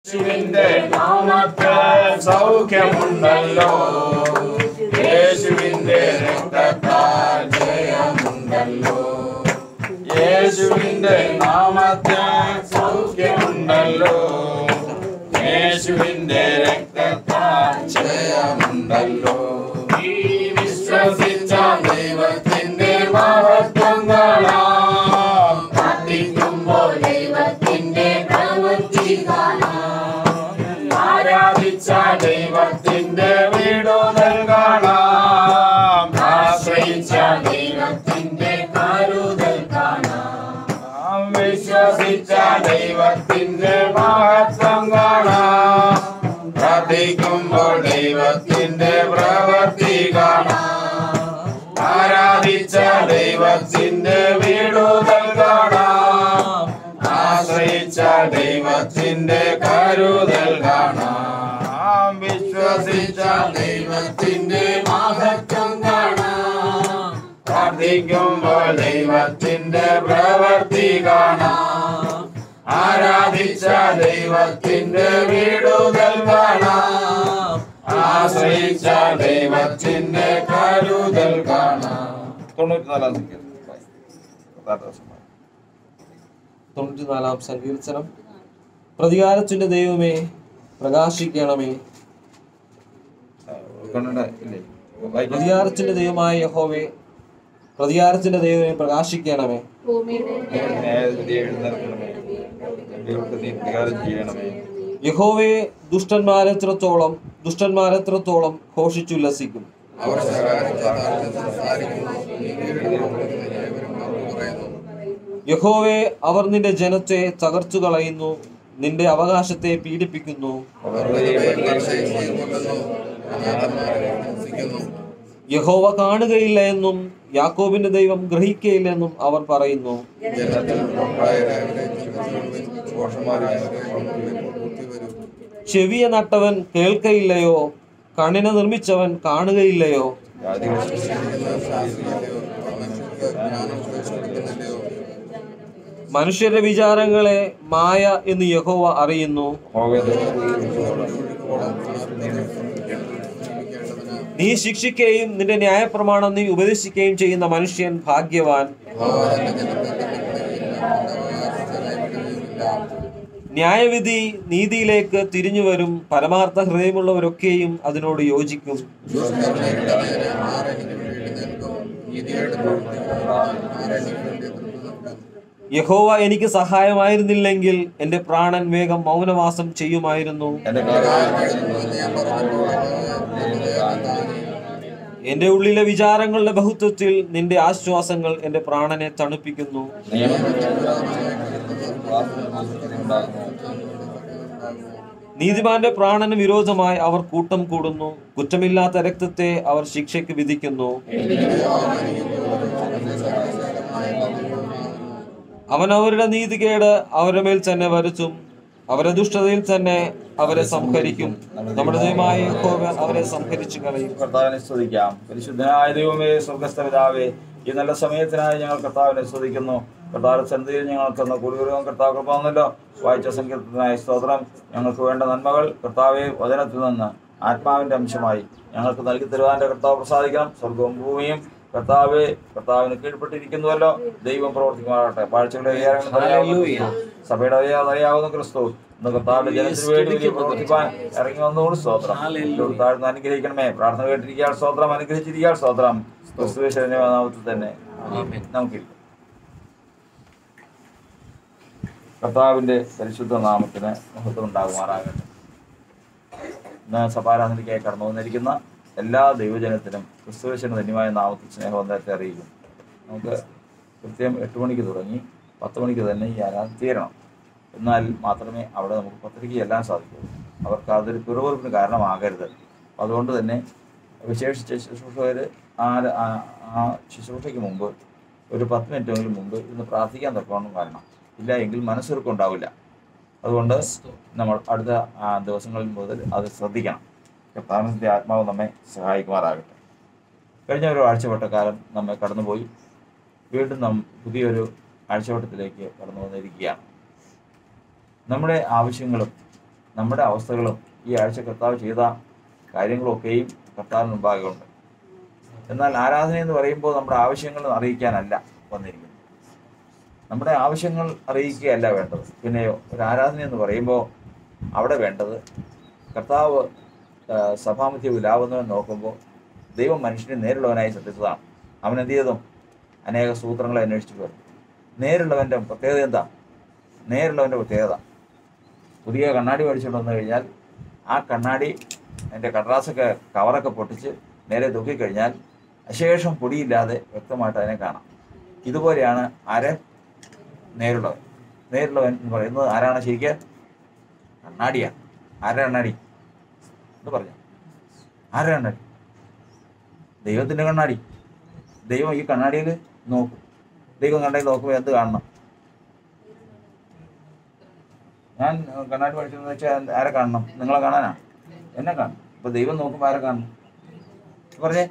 യേശുവിന്റെ നാമത്തിൽ സൗഖ്യമുണ്ടല്ലോ യേശുവിന്റെ രക്തത്താൽ ജയമുണ്ടല്ലോ യേശുവിന്റെ നാമത്തിൽ സൗഖ്യമുണ്ടല്ലോ യേശുവിന്റെ രക്തത്താൽ ജയമുണ്ടല്ലോ ഈ വിശ്വസിച്ച ദൈവത്തിന്റെ മഹത്വം കാണാം പ്രാർത്ഥിക്കുമ്പോൾ ദൈവത്തിന്റെ പ്രവൃത്തി കാണാം ആരാധിച്ച ദൈവത്തിന്റെ വീടുതൽ കാണാം ആശ്രയിച്ച ദൈവത്തിന്റെ കരുതൽ കാണാം വിശ്വസിച്ച ദൈവത്തിന്റെ മഹത്വം കാണാം പ്രാർത്ഥിക്കുമ്പോൾ ദൈവത്തിന്റെ പ്രവൃത്തി കാണാം ആരാധിച്ച ദൈവത്തിന്റെ വീടുതൽ കാണാം ആശ്രയിച്ച ദൈവത്തിന്റെ കരുതൽ കാണാം വിശ്വസിച്ച ദൈവത്തിന്റെ മഹത്വം കാണാം പ്രാർത്ഥിക്കുമ്പോൾ ദൈവത്തിന്റെ പ്രവൃത്തി കാണാം ആരാധിച്ച ദൈവത്തിന്റെ വീടുതൽ കാണാം ആശ്രയിച്ച ദൈവത്തിന്റെ കരുതൽ കാണാം തൊണ്ണൂറ്റിനാലാം സങ്കീർത്തനം തൊണ്ണൂറ്റിനാലാം സങ്കീർത്തനം പ്രതികാരത്തിന്റെ ദൈവമേ പ്രകാശിക്കണമേ കണ്ണട ഇല്ലേ വായിക്കാം. പ്രതികാരത്തിന്റെ ദൈവമായ യഹോവേ പ്രതികാരത്തിന്റെ ദൈവമേ പ്രകാശിക്കണമേ ന്യായവിധി എഴുന്നേൽക്കണമേ. ദൈവത്തെ നീ പ്രതികാരം ചെയ്യണമേ യഹോവേ ദുഷ്ടന്മാരെത്രത്തോളം ദുഷ്ടന്മാരെത്രത്തോളം ഘോഷിച്ചുല്ലസിക്കും അവർ ശകാരിച്ചാൽ സംസാരിക്കുന്നു പറയുന്നു യഹോവേ അവർ നിന്റെ ജനത്തെ തകർച്ചു കളയുന്നു നിന്റെ അവകാശത്തെ പീഡിപ്പിക്കുന്നു അവരുടെ ദൈവങ്ങൾ ചെയ്യുന്നുണ്ടെന്നു അനാഥന്മാരെ ഹിംസിക്കുന്നു യഹോവ കാണുകയില്ല എന്നും യാക്കോബിന്റെ ദൈവം ഗ്രഹിക്കയില്ല എന്നും അവർ പറയുന്നു ജനത്തിൽ പ്രമുഖരായവരെ ദോഷന്മാരായവരെ ബുദ്ധി വരും ചെവിയ നട്ടവൻ കേൾക്കയില്ലയോ കണ്ണിനെ നിർമ്മിച്ചവൻ കാണുകയില്ലയോ ജാതികൾ ശിക്ഷിക്കുന്ന ശാസ്ത്രീയതയോ മനുഷ്യർക്ക് ജ്ഞാനം കൊടുക്കുന്നില്ലയോ മനുഷ്യരുടെ വിചാരങ്ങളെ മായ എന്ന് യഹോവ അറിയുന്നു നീ ശിക്ഷിക്കുകയും നിന്റെ ന്യായപ്രമാണം നീ ഉപദേശിക്കുകയും ചെയ്യുന്ന മനുഷ്യൻ ഭാഗ്യവാൻ ന്യായവിധി നീതിയിലേക്ക് തിരിഞ്ഞു വരും പരമാർത്ഥ ഹൃദയമുള്ളവരൊക്കെയും അതിനോട് യോജിക്കും യഹോവ എനിക്ക് സഹായമായിരുന്നില്ലെങ്കിൽ എന്റെ പ്രാണൻ വേഗം മൗനവാസം ചെയ്യുമായിരുന്നു എന്റെ എന്റെ ഉള്ളിലെ വിചാരങ്ങളുടെ ബഹുത്വത്തിൽ നിന്റെ ആശ്വാസങ്ങൾ എന്റെ പ്രാണനെ തണുപ്പിക്കുന്നു നീതിമാന്റെ പ്രാണന് വിരോധമായി അവർ കൂട്ടം കൂടുന്നു കുറ്റമില്ലാത്ത രക്തത്തെ അവർ ശിക്ഷയ്ക്ക് വിധിക്കുന്നു അവൻ അവരുടെ നീതികേട് അവരുടെ മേൽ തന്നെ വരുത്തും അവരെ ദുഷ്ടതയിൽ തന്നെ അവരെ സംഹരിക്കും നമ്മുടെ ദൈവമായ യഹോവ അവരെ സംഹരിച്ചു കളയും കർത്താവിനെ സ്തുതിക്കാം പരിശുദ്ധനായ ദൈവമേ സ്വർഗസ്ഥ പിതാവേ ഈ നല്ല സമയത്തിനായി ഞങ്ങൾ കർത്താവിനെ സ്തുതിക്കുന്നു കർത്താവ് സന്ധിയിൽ ഞങ്ങൾക്ക് എന്ന കുടിവരവും കർത്താവ് കൃപാന്നല്ലോ വായിച്ച സങ്കീർത്തനായ സ്തോത്രം ഞങ്ങൾക്ക് വേണ്ട നന്മകൾ കർത്താവെ വചനത്തിൽ നിന്ന് ആത്മാവിന്റെ അംശമായി ഞങ്ങൾക്ക് നൽകി തരുവാന്റെ കർത്താവ് പ്രസാദിക്കണം സ്വർഗവും ഭൂമിയും കർത്താവെ കർത്താവിന് കീഴ്പ്പെട്ടിരിക്കുന്നുവല്ലോ ദൈവം പ്രവർത്തിക്കുമാറാകട്ടെ പാഴ്ചകളുടെ ഏറെ അറിയാവുന്ന സഭയുടെ അറിയാവുന്ന ക്രിസ്തു ഇന്ന് കർത്താവിന്റെ ജനത്തിന് വേണ്ടി വലിയ പ്രവർത്തിപ്പാൻ ഇറങ്ങി വന്നുകൊണ്ട് സ്തോത്രം ഇതിലൂടെ താഴ്ന്ന് അനുഗ്രഹിക്കണമേ പ്രാർത്ഥന കേട്ടിരിക്കാൻ സ്തോത്രം അനുഗ്രഹിച്ചിരിക്കാൻ സ്തോത്രം ക്രിസ്തുവേശ്വരന്റെ നാമത്തിൽ തന്നെ നമുക്ക് കർത്താവിന്റെ പരിശുദ്ധ നാമത്തിന് മഹത്വം ഉണ്ടാകുമാറാകട്ടെ ഇന്ന് സഭാരാധനയ്ക്കായി കടന്നു വന്നിരിക്കുന്ന എല്ലാ ദൈവജനത്തിനും ക്രിസ്തുവേശ്വരന് ധന്യമായ നാമത്തിൽ സ്നേഹവന്ദനത്തെ അറിയിക്കും നമുക്ക് കൃത്യം എട്ട് മണിക്ക് തുടങ്ങി പത്ത് മണിക്ക് തന്നെ ഈ ആരാധന തീരണം എന്നാൽ മാത്രമേ അവിടെ നമുക്ക് പത്രിക ചെല്ലാൻ സാധിക്കുള്ളൂ അവർക്ക് അതൊരു പിറവെറുപ്പിന് കാരണമാകരുത് അതുകൊണ്ട് തന്നെ വിശേഷിച്ച ശുശ്രൂഷകർ ആ ആ- ആ ശുശ്രൂഷയ്ക്ക് മുമ്പ് ഒരു പത്ത് മിനിറ്റെങ്കിലും മുമ്പ് ഇന്ന് പ്രാർത്ഥിക്കാൻ തക്കവണ്ണം വരണം ഇല്ല എങ്കിൽ മനസ്സൊരുക്കം ഉണ്ടാവില്ല അതുകൊണ്ട് നമ്മൾ അടുത്ത ആ, ദിവസങ്ങളിൽ മുതൽ അത് ശ്രദ്ധിക്കണം കർത്താവിന്റെ ആത്മാവ് നമ്മെ സഹായിക്കുമാറാകട്ടെ കഴിഞ്ഞ ഒരു ആഴ്ചവട്ടക്കാലം നമ്മെ കടന്നുപോയി വീണ്ടും നാം പുതിയൊരു ആഴ്ചവട്ടത്തിലേക്ക് കടന്നു വന്നിരിക്കുകയാണ് നമ്മുടെ ആവശ്യങ്ങളും നമ്മുടെ അവസ്ഥകളും ഈ ആഴ്ച കർത്താവ് ചെയ്ത കാര്യങ്ങളൊക്കെയും കർത്താവിന് മുമ്പാകെ ഉണ്ട് എന്നാൽ ആരാധന എന്ന് പറയുമ്പോൾ നമ്മുടെ ആവശ്യങ്ങൾ അറിയിക്കാനല്ല വന്നിരിക്കുന്നത് നമ്മുടെ ആവശ്യങ്ങൾ അറിയിക്കുകയല്ല വേണ്ടത് പിന്നെയോ ഒരു ആരാധന എന്ന് പറയുമ്പോൾ അവിടെ വേണ്ടത് കർത്താവ് ആ, സഭാമധ്യ വിലാവുന്നവൻ നോക്കുമ്പോൾ ദൈവം മനുഷ്യനെ നേരിടുള്ളവനായി ശ്രദ്ധിച്ചതാണ് അവൻ എന്ത് ചെയ്തു അനേക സൂത്രങ്ങളെ അന്വേഷിച്ചു വരും നേരിടുള്ളവൻ്റെ പ്രത്യേകത എന്താ നേരിടുള്ളവൻ്റെ പ്രത്യേകത പുതിയ കണ്ണാടി മേടിച്ചുകൊണ്ട് വന്നു കഴിഞ്ഞാൽ ആ കണ്ണാടി അതിൻ്റെ കടലാസൊക്കെ കവറൊക്കെ പൊട്ടിച്ച് നേരെ തൂക്കിക്കഴിഞ്ഞാൽ അശേഷം പൊടിയില്ലാതെ വ്യക്തമായിട്ട് അതിനെ കാണാം ഇതുപോലെയാണ് ആരെ നേരിടുള്ളവൻ നേരിടുള്ളവൻ എന്ന് പറയുന്നത് ആരാണ് ശരിക്ക് കണ്ണാടിയാണ് ആരാ കണ്ണാടി എന്ന് പറഞ്ഞു ആരാ കണ്ണാടി ദൈവത്തിൻ്റെ കണ്ണാടി ദൈവം ഈ കണ്ണാടിയിൽ നോക്കും ദൈവം കണ്ണാടി നോക്കുമ്പോൾ എന്ത് കാണണം ഞാൻ ഏഹ്, കണ്ണാടി പഠിച്ചതെന്ന് വെച്ചാൽ ആരെ കാണണം നിങ്ങളെ കാണാനാ എന്നെ കാണണം അപ്പൊ ദൈവം നോക്കുമ്പോൾ ആരെ കാണണം പറഞ്ഞേ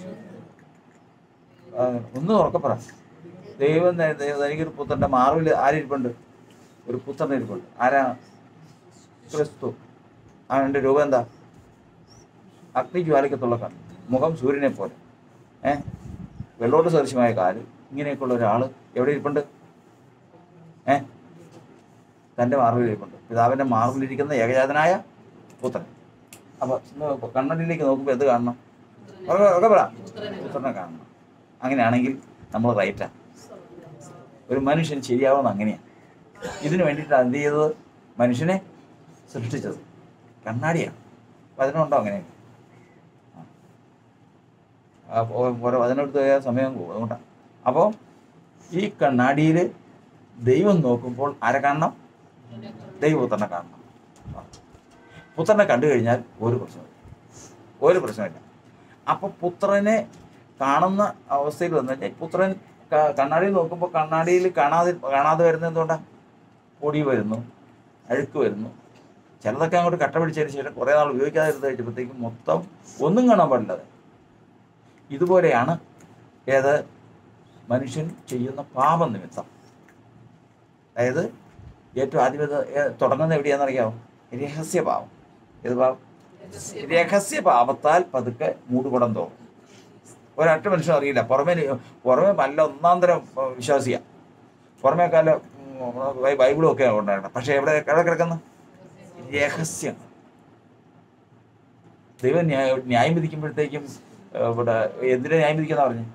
ആ, ഒന്ന് ഉറക്കെ പറ ദൈവം ത- ദൈവം തനിക്കൊരു പുത്രന്റെ മാറിൽ ആരിരിപ്പുണ്ട് ഒരു പുത്രൻ ഇരിപ്പുണ്ട് ആരാ ക്രിസ്തു അവൻ്റെ രൂപം എന്താ അഗ്നി ജ്വാലിക്കത്തുള്ള കണ്ണ് മുഖം സൂര്യനെ പോലെ ഏ വെള്ളോട്ട് സദൃശ്യമായ കാല് ഇങ്ങനെയൊക്കെയുള്ള ഒരാൾ എവിടെ ഇരിപ്പുണ്ട് ഏ തൻ്റെ മാർബിൽ ഇരിപ്പുണ്ട് പിതാവിൻ്റെ മാർബിലിരിക്കുന്ന ഏകജാതനായ പുത്രൻ അപ്പോൾ കണ്ണടിയിലേക്ക് നോക്കുമ്പോൾ എന്ത് കാണണം ഉറക്കെ ഉറക്കെ പറ പുത്രനെ കാണണം അങ്ങനെയാണെങ്കിൽ നമ്മൾ റൈറ്റാ ഒരു മനുഷ്യൻ ശരിയാവുന്ന അങ്ങനെയാണ് ഇതിനു വേണ്ടിയിട്ടാണ് എന്ത് ചെയ്തത് മനുഷ്യനെ സൃഷ്ടിച്ചത് കണ്ണാടിയാണ് വചനമുണ്ടോ അങ്ങനെ ഓരോ വചനെടുത്ത് പോയാൽ സമയം പോകും അതുകൊണ്ടാണ് അപ്പോൾ ഈ കണ്ണാടിയിൽ ദൈവം നോക്കുമ്പോൾ ആരെ കാണണം ദൈവപുത്രനെ കാണണം പുത്രനെ കണ്ടു കഴിഞ്ഞാൽ ഒരു പ്രശ്നമില്ല ഒരു പ്രശ്നമില്ല അപ്പോൾ പുത്രനെ കാണുന്ന അവസ്ഥയിൽ വന്നു കഴിഞ്ഞാൽ പുത്രൻ ക- കണ്ണാടിയിൽ നോക്കുമ്പോൾ കണ്ണാടിയിൽ കാണാതെ കാണാതെ വരുന്നത് എന്തുകൊണ്ടാണ് പൊടി വരുന്നു അഴുക്ക് വരുന്നു ചിലതൊക്കെ അങ്ങോട്ട് കട്ട പിടിച്ചതിന് ശേഷം കുറേ നാൾ ഉപയോഗിക്കാതെ ഇരുന്ന് കഴിച്ചപ്പോഴത്തേക്കും മൊത്തം ഒന്നും കാണാൻ പാടില്ലാതെ ഇതുപോലെയാണ് ഏത് മനുഷ്യൻ ചെയ്യുന്ന പാപം നിമിത്തം അതായത് ഏറ്റവും ആദ്യം ഇത് ഏ- തുടങ്ങുന്നത് എവിടെയാണെന്നറിയാമോ രഹസ്യപാവം ഏത് പാവം രഹസ്യ പാപത്താൽ പതുക്കെ മൂടുകുടം തോന്നും ഒരൊറ്റ മനുഷ്യനും അറിയില്ല പുറമേ പുറമേ നല്ല ഒന്നാം തരം ഏർ, വിശ്വാസിയാ പുറമേ കാല ബൈബിളും ഒക്കെ ഉണ്ടാകണം പക്ഷെ എവിടെ എവിടെ കിടക്കുന്നു രഹസ്യം ദൈവം ന്യായ ന്യായം വിധിക്കുമ്പോഴത്തേക്കും ഏർ, ഇവിടെ എന്തിനെ ന്യായം വിധിക്കുന്ന പറഞ്ഞു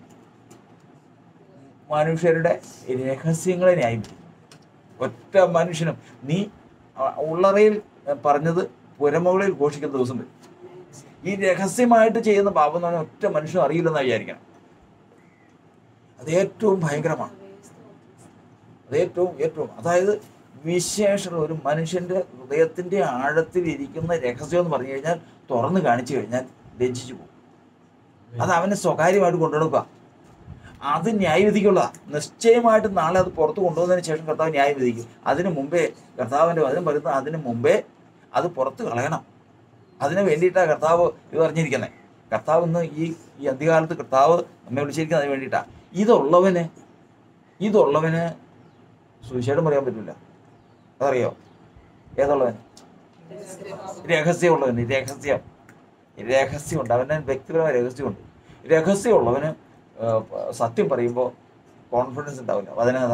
മനുഷ്യരുടെ രഹസ്യങ്ങളെ ന്യായം വിധിക്കും ഒറ്റ മനുഷ്യനും നീ അ- ഉള്ളറയിൽ പറഞ്ഞത് പുരമുകളിൽ ഘോഷിക്കുന്ന ദിവസം വരും ഈ രഹസ്യമായിട്ട് ചെയ്യുന്ന പാപം എന്ന് പറഞ്ഞാൽ ഒറ്റ മനുഷ്യനും അറിയില്ലെന്ന് വിചാരിക്കണം അത് ഏറ്റവും ഭയങ്കരമാണ് അത് ഏറ്റവും ഏറ്റവും അതായത് വിശേഷം ഒരു മനുഷ്യന്റെ ഹൃദയത്തിന്റെ ആഴത്തിൽ ഇരിക്കുന്ന രഹസ്യം എന്ന് പറഞ്ഞു കഴിഞ്ഞാൽ തുറന്നു കാണിച്ചു കഴിഞ്ഞാൽ ലജ്ജിച്ചു പോകും അത് അവനെ സ്വകാര്യമായിട്ട് കൊണ്ടുനടക്കുക അത് ന്യായവിധിക്കുള്ള നിശ്ചയമായിട്ട് നാളെ അത് പുറത്ത് കൊണ്ടുവന്നതിന് ശേഷം കർത്താവ് ന്യായം വിധിക്കും അതിന് മുമ്പേ കർത്താവിൻ്റെ വചനം പറയുന്നത് അതിന് മുമ്പേ അത് പുറത്ത് കളയണം അതിന് വേണ്ടിയിട്ടാണ് കർത്താവ് ഇത് പറഞ്ഞിരിക്കുന്നത് കർത്താവ് ഇന്ന് ഈ ഈ അന്ത്യകാലത്ത് കർത്താവ് നമ്മെ വിളിച്ചിരിക്കുന്നത് അതിന് വേണ്ടിയിട്ടാണ് ഇതുള്ളവന് ഇതുള്ളവന് സുവിശേഷം പറയാൻ പറ്റില്ല അതറിയോ ഏതുള്ളവൻ രഹസ്യമുള്ളവന് രഹസ്യം രഹസ്യമുണ്ട് അവന് വ്യക്തിപരമായ രഹസ്യമുണ്ട് രഹസ്യമുള്ളവന് ആ, സത്യം പറയുമ്പോൾ കോൺഫിഡൻസ് ഉണ്ടാവില്ല അതിനകതാ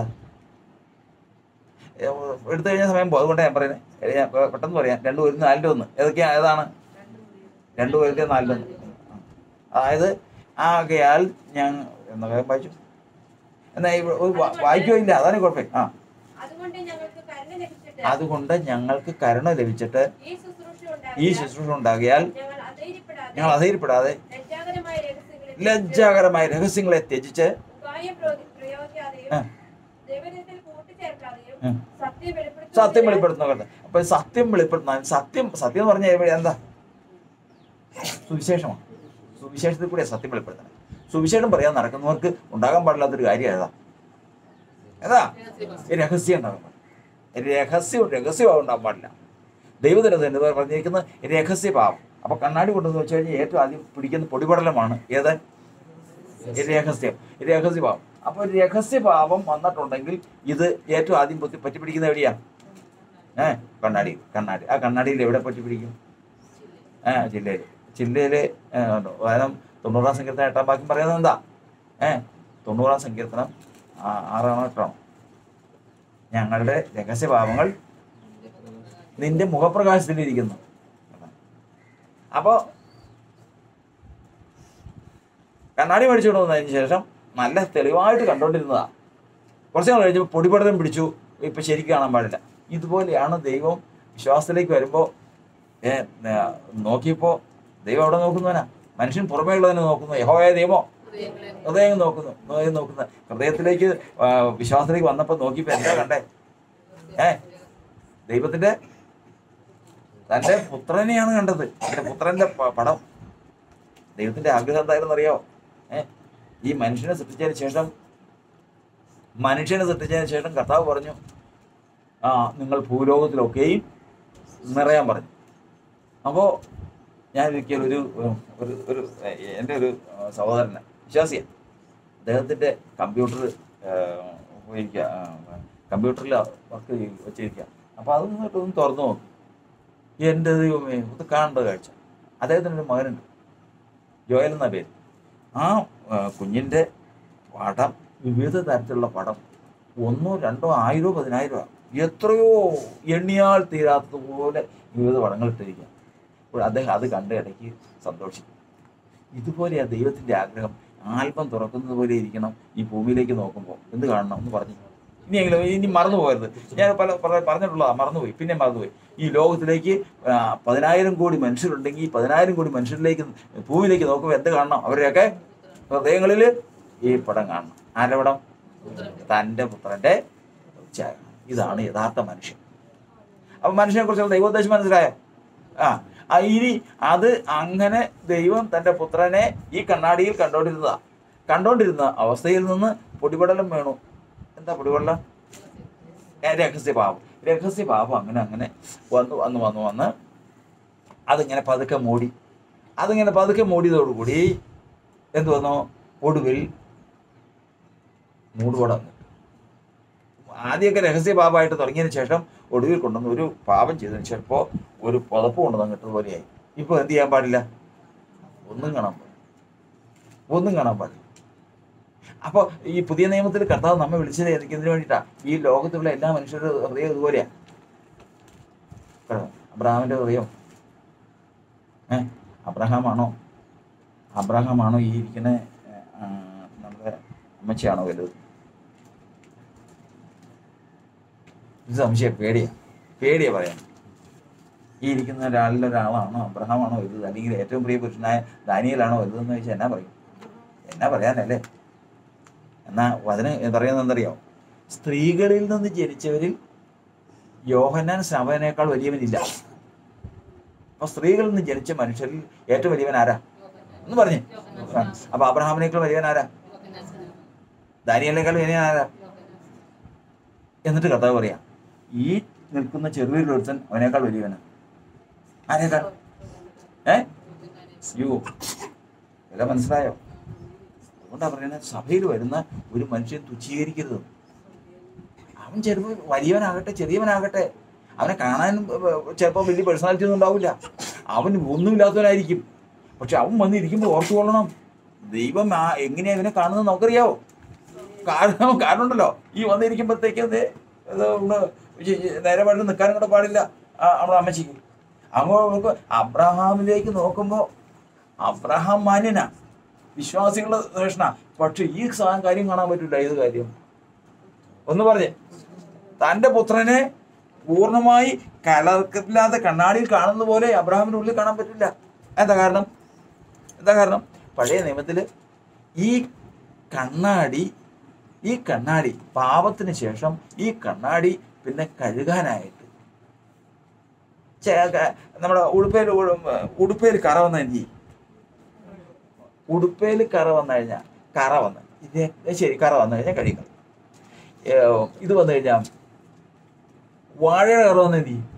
എടുത്തു കഴിഞ്ഞ സമയം പോകും അതുകൊണ്ടാണ് ഞാൻ പറയുന്നത് ഞാൻ പെ- പെട്ടെന്ന് പറയാം രണ്ട് പേരും നാലിൻ്റെ ഒന്ന് ഏതൊക്കെയാ ഏതാണ് രണ്ട് പേരുടെ നാലിൻ്റെ ഒന്ന് അതായത് ആകയാൽ ഞാൻ എന്നാ വേഗം വായിച്ചു എന്നാ ഇവിടെ ഒരു വാ- വായിക്കുകയോ ഇല്ല അതാണ് കുഴപ്പം ആ അതുകൊണ്ട് ഞങ്ങൾക്ക് കരുണ ലഭിച്ചിട്ട് അതുകൊണ്ട് ഞങ്ങൾക്ക് കരുണ ലഭിച്ചിട്ട് ഈ ശുശ്രൂഷ ഈ ഉണ്ടാകിയാൽ ശുശ്രൂഷ ഉണ്ടാകിയാൽ ഞങ്ങൾ അധൈര്യപ്പെടാതെ ഞങ്ങൾ അധൈര്യപ്പെടാതെ ലജ്ജാകരമായ രഹസ്യങ്ങളിൽ ലജ്ജാകരമായ രഹസ്യങ്ങളെ ത്യജിച്ച് ഉപായം പ്രയോ- പ്രയോഗിക്കാതെയും ആ. ദൈവത്തിൽ കൂട്ടിച്ചേർക്കാതെയും ഉം. സത്യം വെളിപ്പെടുത്തുന്നതിന് സത്യം വെളിപ്പെടുത്തുന്നവരുടെ അപ്പൊ സത്യം വെളിപ്പെടുത്തുന്ന സത്യം സത്യം എന്ന് പറഞ്ഞാൽ എവിടെ എന്താ സുവിശേഷമാണ് സുവിശേഷത്തിൽ കൂടെ സത്യം വെളിപ്പെടുത്തണം സുവിശേഷം പറയാൻ നടക്കുന്നവർക്ക് ഉണ്ടാകാൻ പാടില്ലാത്തൊരു കാര്യം ഏതാ ഏതാ ഈ രഹസ്യം ഉണ്ടാകാൻ പാടില്ല രഹസ്യം രഹസ്യഭാവം ഉണ്ടാകാൻ പാടില്ല ദൈവത്തിന് തന്നെ പറഞ്ഞിരിക്കുന്നത് രഹസ്യഭാവം അപ്പൊ കണ്ണാടി കൊണ്ടെന്ന് വെച്ച് കഴിഞ്ഞാൽ ഏറ്റവും ആദ്യം പിടിക്കുന്ന പൊടിപടലമാണ് ഏത് രഹസ്യം രഹസ്യഭാവം അപ്പൊ രഹസ്യഭാവം വന്നിട്ടുണ്ടെങ്കിൽ ഇത് ഏറ്റവും ആദ്യം പൊത്തി പറ്റി പിടിക്കുന്ന എവിടെയാ ഏ കണ്ണാടി കണ്ണാടി ആ കണ്ണാടിയിൽ എവിടെ പറ്റി പിടിക്കും ആ ജില്ലയിൽ ജില്ലയിൽ വേദം തൊണ്ണൂറാം സങ്കീർത്തനം എട്ടാം ബാക്കി പറയുന്നത് എന്താ ഏ തൊണ്ണൂറാം സങ്കീർത്തനം ആ- ആറാം എട്ടാം ഞങ്ങളുടെ രഹസ്യഭാവങ്ങൾ നിന്റെ മുഖപ്രകാശത്തിലിരിക്കുന്നു അപ്പോൾ കണ്ണാടി മേടിച്ചു കൊണ്ടുവന്നതിന് ശേഷം നല്ല തെളിവായിട്ട് കണ്ടുകൊണ്ടിരുന്നതാ കുറച്ച് നാൾ കഴിഞ്ഞപ്പോൾ പൊടിപടലം പിടിച്ചു ഇപ്പം ശരിക്കും കാണാൻ പാടില്ല ഇതുപോലെയാണ് ദൈവം വിശ്വാസത്തിലേക്ക് വരുമ്പോൾ നോക്കിയപ്പോൾ ദൈവം അവിടെ നോക്കുന്നവനാ മനുഷ്യൻ പുറമേ ഉള്ളതിനെ നോക്കുന്നു യഹോയായ ദൈവമോ ഹൃദയം നോക്കുന്നു ഹൃദയം നോക്കുന്ന ഹൃദയത്തിലേക്ക് ആ, വിശ്വാസത്തിലേക്ക് വന്നപ്പോൾ നോക്കിയപ്പോൾ എന്താ കണ്ടേ ഏ ദൈവത്തിന്റെ തന്റെ പുത്രനെയാണ് കണ്ടത് തന്റെ പുത്രന്റെ പ- പടം ദൈവത്തിന്റെ ആഗ്രഹം എന്തായിരുന്നു അറിയോ ഏ ഈ മനുഷ്യനെ സൃഷ്ടിച്ചതിന് ശേഷം മനുഷ്യനെ സൃഷ്ടിച്ചതിന് ശേഷം കർത്താവ് പറഞ്ഞു ആ നിങ്ങൾ ഭൂലോകത്തിലൊക്കെയും നിറയാൻ പറഞ്ഞു അപ്പോൾ ഞാൻ ഒരിക്കൽ ഒരു ഒരു ഒരു എൻ്റെ ഒരു സഹോദരന് വിശ്വാസിയാണ് അദ്ദേഹത്തിൻ്റെ കമ്പ്യൂട്ടർ ഉപയോഗിക്കുക കമ്പ്യൂട്ടറിൽ വർക്ക് വെച്ചിരിക്കുക അപ്പോൾ അത് നിന്നിട്ട് ഒന്ന് തുറന്നു നോക്കി എൻ്റെ ദൈവമേ ഇത് കാണേണ്ട കാഴ്ച അദ്ദേഹത്തിന് ഒരു മകനുണ്ട് ജോയൽ എന്ന പേര് ആ ആ, കുഞ്ഞിൻ്റെ പടം വിവിധ തരത്തിലുള്ള പടം ഒന്നോ രണ്ടോ ആയിരോ പതിനായിരോ എത്രയോ എണ്ണിയാൽ തീരാത്തതുപോലെ വിവിധ പടങ്ങൾ ഇട്ടിരിക്കുക അപ്പോൾ അദ്ദേഹം അത് കണ്ട് ഇടയ്ക്ക് സന്തോഷിക്കും ഇതുപോലെയാ ദൈവത്തിൻ്റെ ആഗ്രഹം ആൽബം തുറക്കുന്നത് പോലെ ഇരിക്കണം ഈ ഭൂമിയിലേക്ക് നോക്കുമ്പോൾ എന്ത് കാണണം എന്ന് പറഞ്ഞു ഇനിയെങ്കിലും ഇനി മറന്നു പോകരുത് ഞാൻ പല പല പറഞ്ഞിട്ടുള്ളതാ മറന്നുപോയി പിന്നെ മറന്നുപോയി ഈ ലോകത്തിലേക്ക് ആ, പതിനായിരം കോടി മനുഷ്യരുണ്ടെങ്കിൽ ഈ പതിനായിരം കോടി മനുഷ്യരിലേക്ക് ഭൂമിയിലേക്ക് നോക്കുമ്പോൾ എന്ത് കാണണം അവരുടെയൊക്കെ ഹൃദയങ്ങളിൽ ഈ പടം കാണണം ആരുടെ പടം തൻ്റെ പുത്രൻ്റെ ഛായ. ഇതാണ് യഥാർത്ഥ മനുഷ്യൻ അപ്പൊ മനുഷ്യനെ കുറിച്ചുള്ള ദൈവോദ്ദേശം മനസ്സിലായോ ആ ആ, ഇനി അത് അങ്ങനെ ദൈവം തൻ്റെ പുത്രനെ ഈ കണ്ണാടിയിൽ കണ്ടോണ്ടിരുന്നതാ കണ്ടോണ്ടിരുന്ന അവസ്ഥയിൽ നിന്ന് പൊടിപടലം വേണു എന്താ പൊടിപടലം ഏ, രഹസ്യഭാവം രഹസ്യഭാവം അങ്ങനെ അങ്ങനെ വന്ന് വന്ന് വന്ന് വന്ന് അതിങ്ങനെ പതുക്കെ മൂടി അതിങ്ങനെ പതുക്കെ മൂടിയതോടുകൂടി എന്ത് വന്നു ഒടുവിൽ മൂടുപടം ആദ്യമൊക്കെ രഹസ്യപാപമായിട്ട് തുടങ്ങിയതിന് ശേഷം ഒടുവിൽ കൊണ്ടുവന്ന് ഒരു പാപം ചെയ്തതിന് ശേഷം ഇപ്പോൾ ഒരു പുതപ്പ് കൊണ്ടുവന്ന് കിട്ടുന്ന പോലെയായി ഇപ്പോൾ എന്ത് ചെയ്യാൻ പാടില്ല ഒന്നും കാണാൻ പാടില്ല ഒന്നും കാണാൻ പാടില്ല അപ്പോൾ ഈ പുതിയ നിയമത്തിൽ കർത്താവ് നമ്മെ വിളിച്ചത് എനിക്കതിന് വേണ്ടിയിട്ടാ ഈ ലോകത്തുള്ള എല്ലാ മനുഷ്യരുടെ ഹൃദയം ഇതുപോലെയാ കേട്ടോ? അബ്രഹാമിന്റെ ഹൃദയം ഏ അബ്രഹാമാണോ അബ്രഹാമാണോ ഈ ഇരിക്കുന്ന ആ, നമ്മുടെ അമ്മച്ചിയാണോ വലുത് ഇത് സംശയം പേടിയാ പേടിയാ പറയാൻ ഈ ഇരിക്കുന്ന ഒരാളിൽ ഒരാളാണോ അബ്രഹാമാണോ വലുത് അല്ലെങ്കിൽ ഏറ്റവും പ്രിയ പുരുഷനായ ദാനിയലാണോ വലുതെന്ന് ചോദിച്ചാൽ എന്നാ പറയും എന്നാ പറയാനല്ലേ എന്നാ അതിന് പറയുന്നത് എന്തറിയോ സ്ത്രീകളിൽ നിന്ന് ജനിച്ചവരിൽ യോഹന്നാൻ സ്നാപകനേക്കാൾ വലിയവനില്ല അപ്പൊ സ്ത്രീകളിൽ നിന്ന് ജനിച്ച മനുഷ്യരിൽ ഏറ്റവും വലിയവൻ ആരാ എന്ന് പറഞ്ഞു അപ്പൊ അബ്രഹാമിനേക്കാൾ വലിയവൻ ആരാ ദാനിയലിനേക്കാൾ വലിയവൻ ആരാ എന്നിട്ട് കർത്താവ് പറയാം ഈ നിൽക്കുന്ന ചെറുവിൽ ഒരുത്തൻ അവനേക്കാൾ വലിയവനാ ആരേക്കാൾ ഏ യോ എല്ലാം മനസ്സിലായോ അതുകൊണ്ടാ പറയുന്നത് സഭയിൽ വരുന്ന ഒരു മനുഷ്യൻ തുച്ഛീകരിക്കരുത് അവൻ ചിലപ്പോൾ വലിയവനാകട്ടെ ചെറിയവനാകട്ടെ അവനെ കാണാൻ ചിലപ്പോൾ വലിയ പേഴ്സണാലിറ്റി ഒന്നും ഉണ്ടാവില്ല അവൻ ഒന്നുമില്ലാത്തവനായിരിക്കും പക്ഷെ അവൻ വന്നിരിക്കുമ്പോൾ ഓർത്തുകൊള്ളണം ദൈവം ആ എങ്ങനെയാ ഇവനെ കാണുന്നത് നമുക്കറിയാവോ കാരണം കാരണം ഉണ്ടല്ലോ ഈ വന്നിരിക്കുമ്പോഴത്തേക്ക് ഇത് ഇത് ഒന്ന് ഇ- ഇ- നേരെ വഴി നിൽക്കാനും കൂടെ പാടില്ല ആ, നമ്മുടെ അമ്മച്ചിക്ക് അങ്ങോട്ട് നോക്കുക അബ്രഹാമിലേക്ക് നോക്കുമ്പോൾ അബ്രഹാം മാന്യനാ വിശ്വാസികളുടെ നേഷണ പക്ഷെ ഈ സാ- കാര്യം കാണാൻ പറ്റില്ല ഏത് കാര്യം ഒന്ന് പറഞ്ഞേ തന്റെ പുത്രനെ പൂർണ്ണമായി കലർക്കത്തില്ലാത്ത കണ്ണാടിയിൽ കാണുന്ന പോലെ അബ്രഹാമിന്റെ ഉള്ളിൽ കാണാൻ പറ്റില്ല എന്താ കാരണം എന്താ കാരണം പഴയ നിയമത്തിൽ ഈ കണ്ണാടി ഈ കണ്ണാടി പാപത്തിന് ശേഷം ഈ കണ്ണാടി പിന്നെ കഴുകാനായിട്ട് ചെ- ക- നമ്മുടെ ഉടുപ്പയിൽ ഉടുപ്പയിൽ കറ വന്ന എന്ത് ചെയ്യും ഉടുപ്പയിൽ കറ വന്നു കഴിഞ്ഞാൽ കറ വന്ന് ഇത് ശരി കറ വന്നു കഴിഞ്ഞാൽ കഴുകണം ഏ, ഇത് വന്നു കഴിഞ്ഞാൽ വാഴയുടെ കറ വന്ന് എന്ത് ചെയ്യും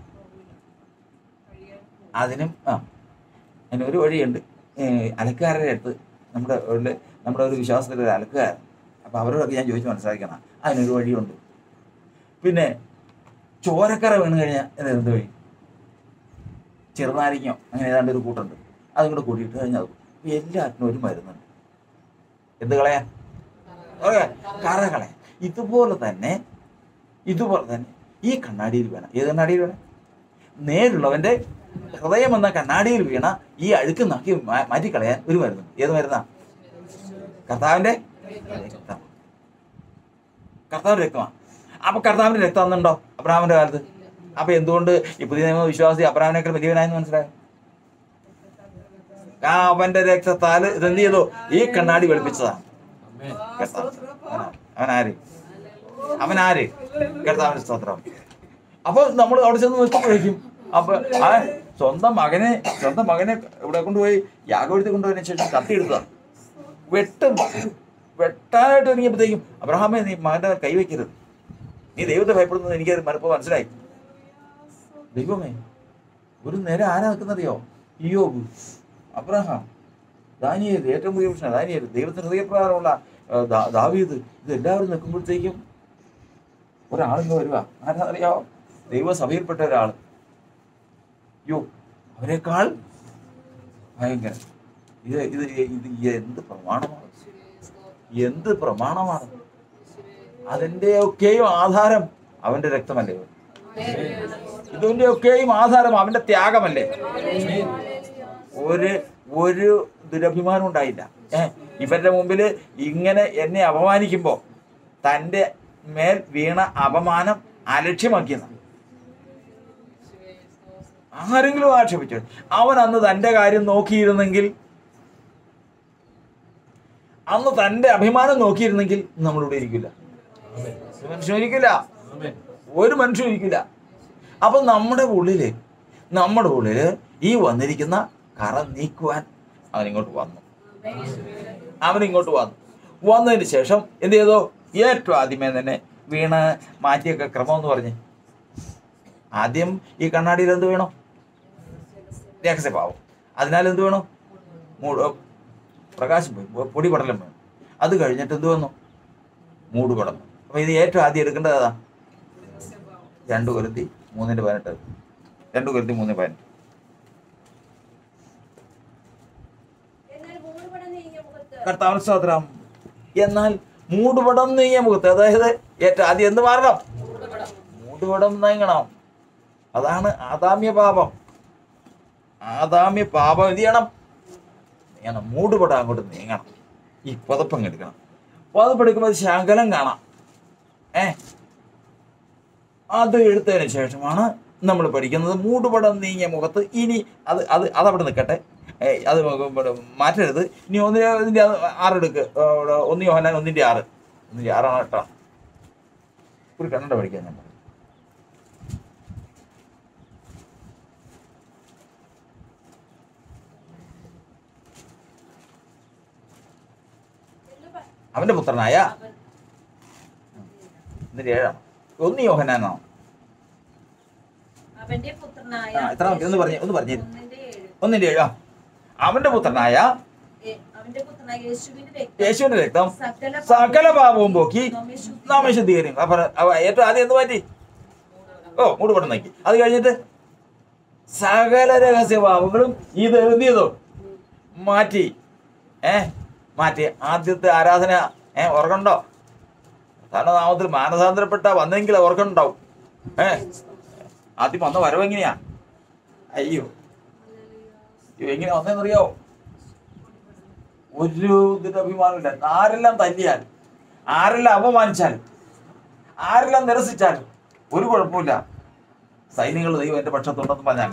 അതിനും ആ അതിന് ഒരു വഴിയുണ്ട് ഏ, അലക്കുകാരുടെ അടുത്ത് നമ്മുടെ ഒരു നമ്മുടെ ഒരു വിശ്വാസത്തിലെ ഒരു അലക്കുകാരൻ അപ്പോൾ അവരോടൊക്കെ ഞാൻ ചോദിച്ച് മനസ്സിലാക്കണം അതിനൊരു വഴിയുണ്ട് പിന്നെ ചോരക്കറ വീണ് കഴിഞ്ഞാൽ ഇത് എന്ത് വഴി ചെറുനാരിക്കോ അങ്ങനെ ഏതാണ്ട് ഒരു കൂട്ടുണ്ട് അതും കൂടെ കൂട്ടിയിട്ട് കഴിഞ്ഞാൽ അത് പോകും. എല്ലാത്തിനും ഒരു മരുന്നുണ്ട് എന്ത് കളയാൻ ഓക്കെ കറ കളയാൻ ഇതുപോലെ തന്നെ ഇതുപോലെ തന്നെ ഈ കണ്ണാടിയിൽ വേണം ഏത് കണ്ണാടിയിൽ വേണം നേരുള്ളവന്റെ ഹൃദയം എന്ന കണ്ണാടിയിൽ വീണ ഈ അഴുക്ക് നക്കി മാ- മാറ്റിക്കളയാൻ ഒരു മരുന്നുണ്ട് ഏത് മരുന്നാ കർത്താവിന്റെ രക്തം കർത്താവിന്റെ രക്തമാണ് അപ്പൊ കർത്താവിന്റെ രക്തം അന്നുണ്ടോ അബ്രാഹാമിന്റെ കാലത്ത് അപ്പൊ എന്തുകൊണ്ട് ഈ പുതിയ നിയമ വിശ്വാസി അബ്രാഹാമിനേക്കാൾ വലിയവനായെന്ന് മനസ്സിലായോ ആ അവന്റെ രക്തത്താൽ ഇതെന്ത് ചെയ്തു ഈ കണ്ണാടി വെളുപ്പിച്ചതാണ് കർത്താവ്. അവനാ- അവനാര് അവൻ ആര് കർത്താവിന്റെ സ്തോത്രം അപ്പൊ നമ്മൾ അവിടെ ചെന്ന് നിൽക്കുമ്പോഴേക്കും അപ്പൊ ആ സ്വന്തം മകനെ സ്വന്തം മകനെ ഇവിടെ കൊണ്ടുപോയി യാഗവെടുത്ത് കൊണ്ടുപോയതിനു ശേഷം കത്തിയെടുത്തതാണ് വെട്ടും വെട്ടാനായിട്ട് ഒരുങ്ങിയപ്പോഴത്തേക്കും അബ്രഹാമെ നീ മകന്റെ മേൽ കൈവയ്ക്കരുത് നീ ദൈവത്തെ ഭയപ്പെടുന്നത് എനിക്ക് മനപ്പോൾ മനസ്സിലായി ദൈവമേ ഒരു നേരെ ആരാ നിൽക്കുന്നറിയോ ഇയോബ് അബ്രഹാം ദാനിയേൽ ഏറ്റവും പുതിയ പ്രശ്നം ദാനിയേൽ ദൈവത്തിന് ഹൃദയപ്രകാരമുള്ള ആ, ദാ- ദാവീദ് ഇത് എല്ലാവരും നിൽക്കുമ്പോഴത്തേക്കും ഒരാളിങ്ങ് വരുക ആരാന്നറിയാവോ ദൈവസഭയിൽപ്പെട്ട ഒരാൾ യോ അവരെക്കാൾ ഭയങ്കര ഇത് ഇത് ഇത് എന്ത് പ്രമാണമാണ് എന്ത് പ്രമാണമാണ് അതിന്റെ ഒക്കെയും ആധാരം അവന്റെ രക്തമല്ലേ ഇതിന്റെ ഒക്കെയും ആധാരം അവന്റെ ത്യാഗമല്ലേ ഒരു ഒരു ദുരഭിമാനം ഉണ്ടായില്ല ഏ ഇവരുടെ മുമ്പിൽ ഇങ്ങനെ എന്നെ അപമാനിക്കുമ്പോ തന്റെ മേൽ വീണ അപമാനം അലക്ഷ്യമാക്കിയതാണ് ആരെങ്കിലും ആക്ഷേപിച്ചു അവൻ അന്ന് തന്റെ കാര്യം നോക്കിയിരുന്നെങ്കിൽ അന്ന് തന്റെ അഭിമാനം നോക്കിയിരുന്നെങ്കിൽ നമ്മളിവിടെ ഇരിക്കില്ല ഒരു മനുഷ്യൻ ഇരിക്കില്ല ഒരു മനുഷ്യൻ ഇരിക്കില്ല അപ്പൊ നമ്മുടെ ഉള്ളില് നമ്മുടെ ഉള്ളില് ഈ വന്നിരിക്കുന്ന കറ നീക്കുവാൻ അവൻ ഇങ്ങോട്ട് വന്നു അവൻ ഇങ്ങോട്ട് വന്നു വന്നതിന് ശേഷം എന്ത് ചെയ്തു ഏറ്റവും ആദ്യമേ തന്നെ വീണ് മാറ്റിയൊക്കെ ക്രമം എന്ന് പറഞ്ഞ് ആദ്യം ഈ കണ്ണാടിയിൽ എന്ത് വേണം രഹസ്യഭാവം അതിനാൽ എന്ത് വേണം മൂട് പ്രകാശം പോയി പൊ- പൊടി പടലം വേണം അത് കഴിഞ്ഞിട്ട് എന്ത് വന്നു മൂടുപടം അപ്പൊ ഇത് ഏറ്റവും ആദ്യം എടുക്കേണ്ടത് ഏതാ രണ്ടു കൊരുത്തി മൂന്നിന്റെ പതിനെട്ട് രണ്ടു കൊരുത്തി മൂന്ന് പതിനെട്ട് എന്നാൽ മൂടുപടം നീങ്ങിയ മുഖത്ത് കർത്താവിന് സ്തോത്രം എന്നാൽ മൂടുപടം നീങ്ങിയ മുഖത്ത് അതായത് ഏറ്റവും ആദ്യം എന്ത് മാറണം മൂടുപടം നീങ്ങണം അതാണ് ആദാമ്യ പാപം ആദാമ്യ പാപം എന്ത് ചെയ്യണം നീങ്ങണം മൂടുപടം അങ്ങോട്ട് നീങ്ങണം ഈ പുതപ്പങ്ങ് എടുക്കണം പുതപ്പെടുക്കുമ്പോൾ ശകലം കാണാം ഏ അത് എടുത്തതിന് ശേഷമാണ് നമ്മൾ പഠിക്കുന്നത് മൂടുപടം നീങ്ങിയ മുഖത്ത് ഇനി അത് അത് അതവിടെ നിൽക്കട്ടെ ഏ, അത് ഇവിടെ മാറ്റരുത് ഇനി ഒന്നിന് ഇതിൻ്റെ ആറെടുക്ക് ഒന്ന് യോഹനാൻ ഒന്നിൻ്റെ ആറ് ഒന്നിൻ്റെ ആറാണ് കേട്ടോ ഒരു കണ്ണട പഠിക്കാൻ ഞാൻ പറഞ്ഞു. എന്ന് പ- അവന്റെ പുത്രനായ ഒന്നിൻ്റെ ഏഴാണ് ഒന്ന് യോഹനാനോ അവന്റെ പുത്രനായ ആ എത്ര ഒന്ന് പറഞ്ഞേ ഒന്ന് പറഞ്ഞേ ഒന്നിന്റെ ഏഴ്. ഒന്നിൻ്റെ ഏഴാ അവന്റെ പുത്രനായ ഏ- അവന്റെ പുത്രനായ യേശുവിന്റെ രക്തം യേശുവിന്റെ രക്തം സകല സകല പാപവും പോക്കി നമ്മെ ശുദ്ധീകരിക്കും. നാമെ ശുദ്ധീകരിക്കും അപ്പൊ അവ ഏറ്റവും ആദ്യം എന്ത് മാറ്റി ഓ മൂടുപടം നോക്കി അത് കഴിഞ്ഞിട്ട് സകല രഹസ്യ പാപങ്ങളും ഇത് എന്ത് ചെയ്തു മാറ്റി ഏ മാറ്റി ആദ്യത്തെ ആരാധന ഏ ഓർക്കണ്ടോ കാരണം നാമത്തിൽ മാനസാന്തരപ്പെട്ട വന്നെങ്കിൽ ഓർക്കണ്ടാവും ഏ ആദ്യം വന്ന വരവ് എങ്ങനെയാ അയ്യോ അയ്യോ എങ്ങനെ വന്നതെന്നറിയോ ഒരു ഇതിന്റെ അഭിമാനമില്ല ആരെല്ലാം തല്ലിയാൽ ആരെല്ലാം അപമാനിച്ചാൽ ആരെല്ലാം നിരസിച്ചാൽ ഒരു കുഴപ്പമില്ല സൈന്യങ്ങൾ ദൈവം എന്റെ പക്ഷത്തുണ്ടെന്ന് പറഞ്ഞാൽ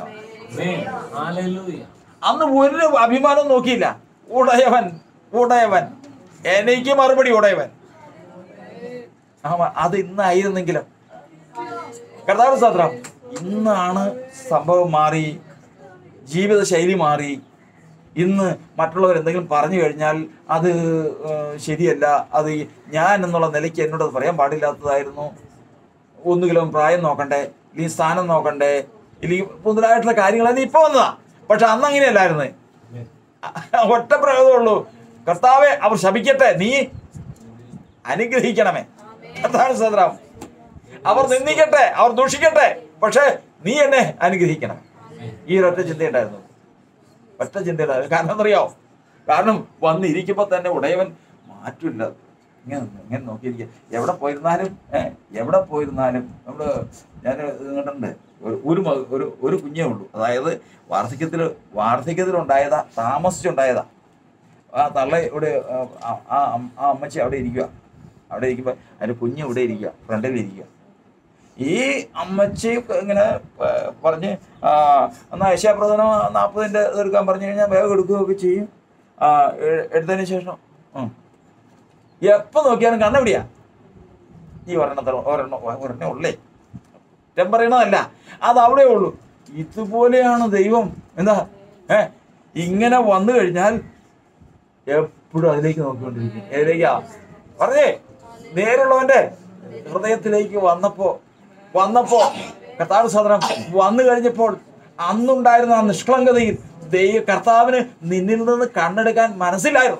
അന്ന് ഒരു അഭിമാനം നോക്കിയില്ല ഉടയവൻ ഉടയവൻ എനിക്ക് മറുപടി ഉടയവൻ ആമാ, അത് ഇന്നായിരുന്നെങ്കിലും കർത്താവ് സാത്രം ഇന്നാണ് സംഭവം മാറി ജീവിത ശൈലി മാറി ഇന്ന് മറ്റുള്ളവർ എന്തെങ്കിലും പറഞ്ഞു കഴിഞ്ഞാൽ അത് ഏഹ്, ശരിയല്ല അത് ഞാൻ എന്നുള്ള നിലയ്ക്ക് എന്നോട് അത് പറയാൻ പാടില്ലാത്തതായിരുന്നു ഒന്നുകിലും പ്രായം നോക്കണ്ടേ ഇല്ലെങ്കിൽ സ്ഥാനം നോക്കണ്ടേ ഇല്ലെങ്കിൽ മുതലായിട്ടുള്ള കാര്യങ്ങൾ ഇപ്പൊ വന്നതാ പക്ഷെ അന്ന് അങ്ങനെയല്ലായിരുന്നു ഒറ്റ പ്രയോഗമുള്ളൂ കർത്താവെ അവർ ശപിക്കട്ടെ നീ അനുഗ്രഹിക്കണമേ കർത്താവ് സദ്രാം അവർ നിന്ദിക്കട്ടെ അവർ ദൂഷിക്കട്ടെ പക്ഷേ നീ എന്നെ അനുഗ്രഹിക്കണം ഈ ഒരൊറ്റ ചിന്തയുണ്ടായിരുന്നു ഒറ്റ ചിന്തയുണ്ടായിരുന്നു കാരണം എന്നറിയാമോ കാരണം വന്നിരിക്കുമ്പോൾ തന്നെ ഉടയവൻ മാറ്റില്ല ഇങ്ങനെ ഇങ്ങനെ നോക്കിയിരിക്കുക എവിടെ പോയിരുന്നാലും ഏഹ് എവിടെ പോയിരുന്നാലും നമ്മള് ഞാൻ കണ്ടിട്ടുണ്ട് ഒരു- ഒരു മക- ഒരു ഒരു കുഞ്ഞേ ഉള്ളൂ അതായത് വാർദ്ധക്യത്തിൽ വാർദ്ധക്യത്തിലുണ്ടായതാ താമസിച്ചുണ്ടായതാ ആ തള്ള ഇവിടെ ആ, ആ ആ അം- ആ അമ്മച്ചി അവിടെ ഇരിക്കുക അവിടെ ഇരിക്കുമ്പോൾ അതിൻ്റെ കുഞ്ഞ് ഇവിടെ ഇരിക്കുക ഫ്രണ്ടിൽ ഇരിക്കുക ഈ അമ്മച്ചി ഇങ്ങനെ ആ, പറഞ്ഞ് ആ, എന്നാ യശാപ്രദനം നാൽപ്പതിൻ്റെ എടുക്കാൻ പറഞ്ഞു കഴിഞ്ഞാൽ വേഗം എടുക്കുകയൊക്കെ ചെയ്യും ആ, എ- എടുത്തതിന് ശേഷം ഉം. എപ്പോൾ നോക്കിയാലും കണ്ണെവിടെയാ ഈ ഒരെണ്ണത്തിൽ ഒരെണ്ണം ഒരെണ്ണേ ഉള്ളേ ഞാൻ പറയണതല്ല അത് അവിടെ ഉള്ളൂ ഇതുപോലെയാണ് ദൈവം എന്താ ഏ ഇങ്ങനെ വന്നു കഴിഞ്ഞാൽ എപ്പോഴും അതിലേക്ക് നോക്കിക്കൊണ്ടിരിക്കും ഏതിലേക്കാ പറഞ്ഞേ നേരുള്ളവന്റെ ഹൃദയത്തിലേക്ക് വന്നപ്പോ വന്നപ്പോ കർത്താവ് സദനം വന്നു കഴിഞ്ഞപ്പോൾ അന്നുണ്ടായിരുന്ന ആ നിഷ്കളങ്കതയിൽ ദൈവ കർത്താവിന് നിന്നിൽ നിന്ന് കണ്ണെടുക്കാൻ മനസ്സിലായിരുന്നു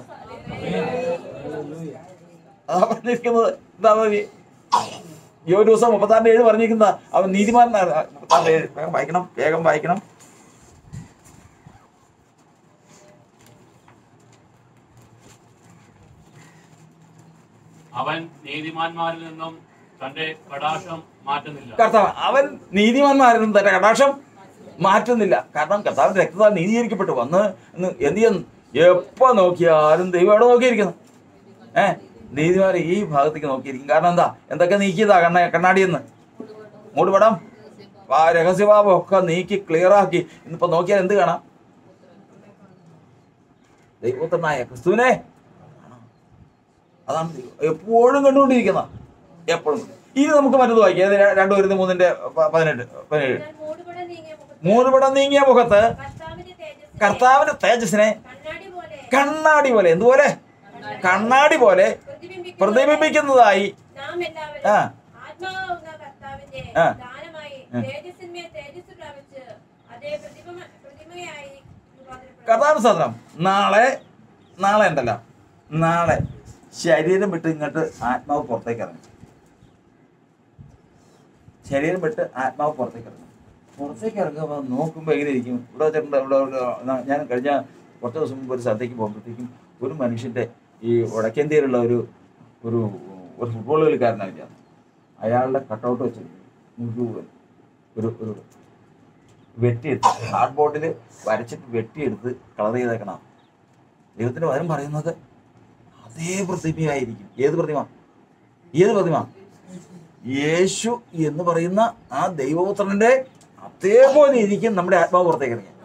അതാ പറഞ്ഞിരിക്കുന്നത് എന്താ മതി ഈ ഒരു ദിവസം മുപ്പത്താറിന്റെ ഏഴ് പറഞ്ഞിരിക്കുന്ന അവൻ നീതിമാൻ മുപ്പത്താറിന്റെ ഏഴ് വേഗം വായിക്കണം വേഗം വായിക്കണം അവൻ നീതിമാന്മാരിൽ നിന്നും തന്റെ കടാക്ഷം മാറ്റുന്നില്ല കർത്താവ് അവൻ നീതിമാന്മാരിൽ നിന്ന് തന്റെ കടാക്ഷം മാറ്റുന്നില്ല കാരണം കർത്താവിന്റെ രക്തത്താൽ നീതീകരിക്കപ്പെട്ടു വന്ന് ഇന്ന് എന്ത് ചെയ്യുന്നു എപ്പോ നോക്കിയാലും ദൈവം എവിടെ നോക്കിയിരിക്കുന്നു ഏ നീതിമാർ ഈ ഭാഗത്തേക്ക് നോക്കിയിരിക്കും കാരണം എന്താ എന്തൊക്കെ നീക്കിയതാ കണ്ണ കണ്ണാടിയെന്ന് മൂടുപടം ആ രഹസ്യഭാവം ഒക്കെ നീക്കി ക്ലിയർ ആക്കി ഇന്നിപ്പോ നോക്കിയാൽ എന്ത് കാണാം ദൈവപുത്രനായ ക്രിസ്തുവിനെ കാണാം. അതാണ് ദൈവം എപ്പോഴും കണ്ടുകൊണ്ടിരിക്കുന്ന എപ്പോഴും ഇനി നമുക്ക് മറ്റത് വായിക്കാം ഏത് രണ്ടു വരുന്ന മൂന്നിന്റെ പ- പതിനെട്ട് പതിനേഴ് എന്നാൽ മൂടുപടം നീങ്ങിയ മുഖത്ത് മൂന്നുപടം നീങ്ങിയ മുഖത്ത് കർത്താവിന്റെ തേജസ്സിനെ കർത്താവിന്റെ തേജസ്സിനെ കണ്ണാടി പോലെ കണ്ണാടി പോലെ എന്തുപോലെ കണ്ണാടി പോലെ പ്രതിബിംബിക്കുന്ന പ്രതിബിംബിക്കുന്നതായി നാം എല്ലാവരും ആ. ആത്മാവുന്ന കർത്താവിന്റെ ആ. ദാനമായി ആ. തേജസ്സിന്മേൽ തേജസ് പ്രാപിച്ച് അതേ പ്രതിമ പ്രതിമയായി രൂപാന്തരപ്പെടും. കർത്താവ് സത്രം നാളെ നാളെ ഉണ്ടല്ലോ നാളെ ശരീരം വിട്ട് ഇങ്ങോട്ട് ആത്മാവ് പുറത്തേക്ക് ഇറങ്ങും ശരീരം വിട്ട് ആത്മാവ് പുറത്തേക്ക് ഇറങ്ങും പുറത്തേക്ക് ഇറങ്ങുമ്പോൾ നോക്കുമ്പോൾ എങ്ങനെ ഇരിക്കും ഇവിടെ വെച്ചിട്ടുണ്ട് ഇവിടെ ഇവിടെ ന- ഞാൻ കഴിഞ്ഞ കുറച്ച് ദിവസം മുമ്പ് ഒരു സ്ഥലത്തേക്ക് പോകുമ്പോഴത്തേക്കും ഒരു മനുഷ്യൻ്റെ ഈ വടക്കേന്ത്യയിലുള്ള ഒരു ഒരു ഒരു ഫുട്ബോൾ കളിക്കാരനാണ് ഞാൻ അയാളുടെ കട്ടൗട്ട് വെച്ചിരിക്കും മുഴുവൻ ഒരു ഒരു വെട്ടിയെടുത്ത് ഹാർഡ് ബോർഡിൽ വരച്ചിട്ട് വെട്ടിയെടുത്ത് കളർ ചെയ്തേക്കണം ദൈവത്തിന്റെ വരം പറയുന്നത് അതേ പ്രതിമയായിരിക്കും ഏത് പ്രതിമ ഏത് പ്രതിമ യേശു എന്ന് പറയുന്ന ആ ദൈവപുത്രന്റെ അതേപോലെ ഇരിക്കും നമ്മുടെ ആത്മാവ് പുറത്തേക്ക് ഇറങ്ങി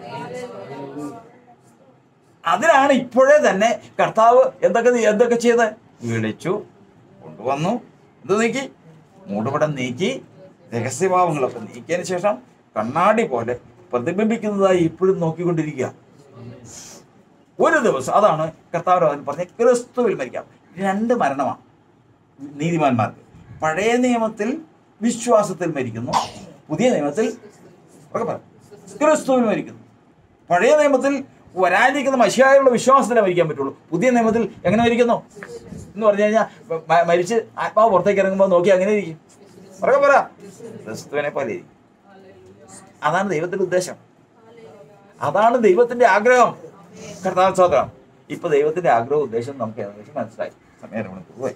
അതിനാണ് ഇപ്പോഴേ തന്നെ കർത്താവ് എന്തൊക്കെ എന്തൊക്കെ ചെയ്ത് വിളിച്ചു കൊണ്ടുവന്നു എന്ത് നീക്കി മൂടുപടം നീക്കി രഹസ്യഭാവങ്ങളൊക്കെ നീക്കിയതിന് ശേഷം കണ്ണാടി പോലെ പ്രതിബിംബിക്കുന്നതായി ഇപ്പോഴും നോക്കിക്കൊണ്ടിരിക്കുക ഒരു ദിവസം അതാണ് കർത്താവ് അതിൽ പറഞ്ഞ ക്രിസ്തുവിൽ മരിക്കാം രണ്ട് മരണമാണ് നീതിമാന്മാർക്ക് പഴയ നിയമത്തിൽ വിശ്വാസത്തിൽ മരിക്കുന്നു പുതിയ നിയമത്തിൽ ഉറക്കെ പറ. ക്രിസ്തുവിൽ മരിക്കുന്നു പഴയ നിയമത്തിൽ വരാനിരിക്കുന്ന മഷിയായുള്ള വിശ്വാസത്തിലേ മരിക്കാൻ പറ്റുള്ളൂ പുതിയ നിയമത്തിൽ എങ്ങനെ മരിക്കുന്നു എന്ന് പറഞ്ഞു കഴിഞ്ഞാൽ മ- മരിച്ച് ആത്മാവ് പുറത്തേക്ക് ഇറങ്ങുമ്പോൾ നോക്കി അങ്ങനെ ഇരിക്കും ഉറക്കെ പറ ക്രിസ്തുവിനെ പോലെ ഇരിക്കും അതാണ് ദൈവത്തിന്റെ ഉദ്ദേശം അതാണ് ദൈവത്തിന്റെ ആഗ്രഹം കർത്താവ് സ്തോത്രം ഇപ്പൊ ദൈവത്തിന്റെ ആഗ്രഹം ഉദ്ദേശം നമുക്ക് ഏകദേശം മനസ്സിലായി സമയം മണിക്കൂർ പോയി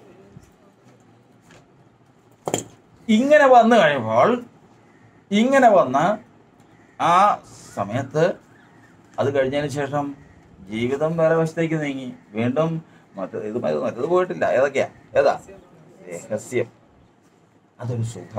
ഇങ്ങനെ വന്നു കഴിയുമ്പോൾ ഇങ്ങനെ വന്ന് ആ സമയത്ത് അത് കഴിഞ്ഞതിന് ശേഷം ജീവിതം വേറെ വശത്തേക്ക് നീങ്ങി വീണ്ടും മറ്റേ ഇത് മറ്റേ- മറ്റേത് പോയിട്ടില്ല ഏതൊക്കെയാ ഏതാ രഹസ്യം അതൊരു സുഖ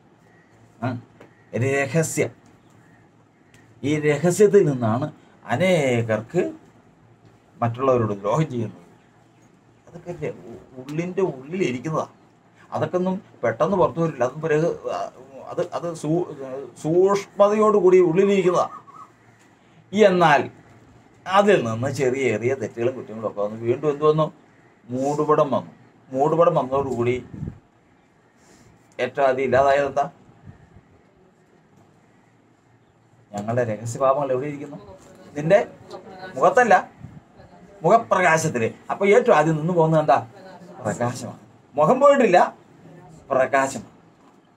രഹസ്യം ഈ രഹസ്യത്തിൽ നിന്നാണ് അനേകർക്ക് മറ്റുള്ളവരോട് ദ്രോഹം ചെയ്യുന്നത് അതൊക്കെ ര- ഉള്ളിൻ്റെ ഉള്ളിൽ ഇരിക്കുന്നതാ അതൊക്കെ ഒന്നും പെട്ടെന്ന് പുറത്തു വരില്ല അതൊന്നും രഹ- അത് അത് സൂ- സൂക്ഷ്മതയോടുകൂടി ഉള്ളിലിരിക്കുന്നതാ എന്നാൽ അതിൽ നിന്ന് ചെറിയ ചെറിയ തെറ്റുകളും കുറ്റങ്ങളും ഒക്കെ വന്നു വീണ്ടും എന്ത് വന്നു മൂടുപടം വന്നു മൂടുപടം വന്നതോടുകൂടി ഏറ്റവും ആദ്യം ഇല്ലാതായത് എന്താ ഞങ്ങളുടെ രഹസ്യഭാവങ്ങൾ എവിടെ ഇരിക്കുന്നു നിന്റെ മുഖത്തല്ല മുഖപ്രകാശത്തില് അപ്പൊ ഏറ്റവും ആദ്യം നിന്ന് പോകുന്നത് എന്താ പ്രകാശമാണ് മുഖം പോയിട്ടില്ല പ്രകാശമാണ്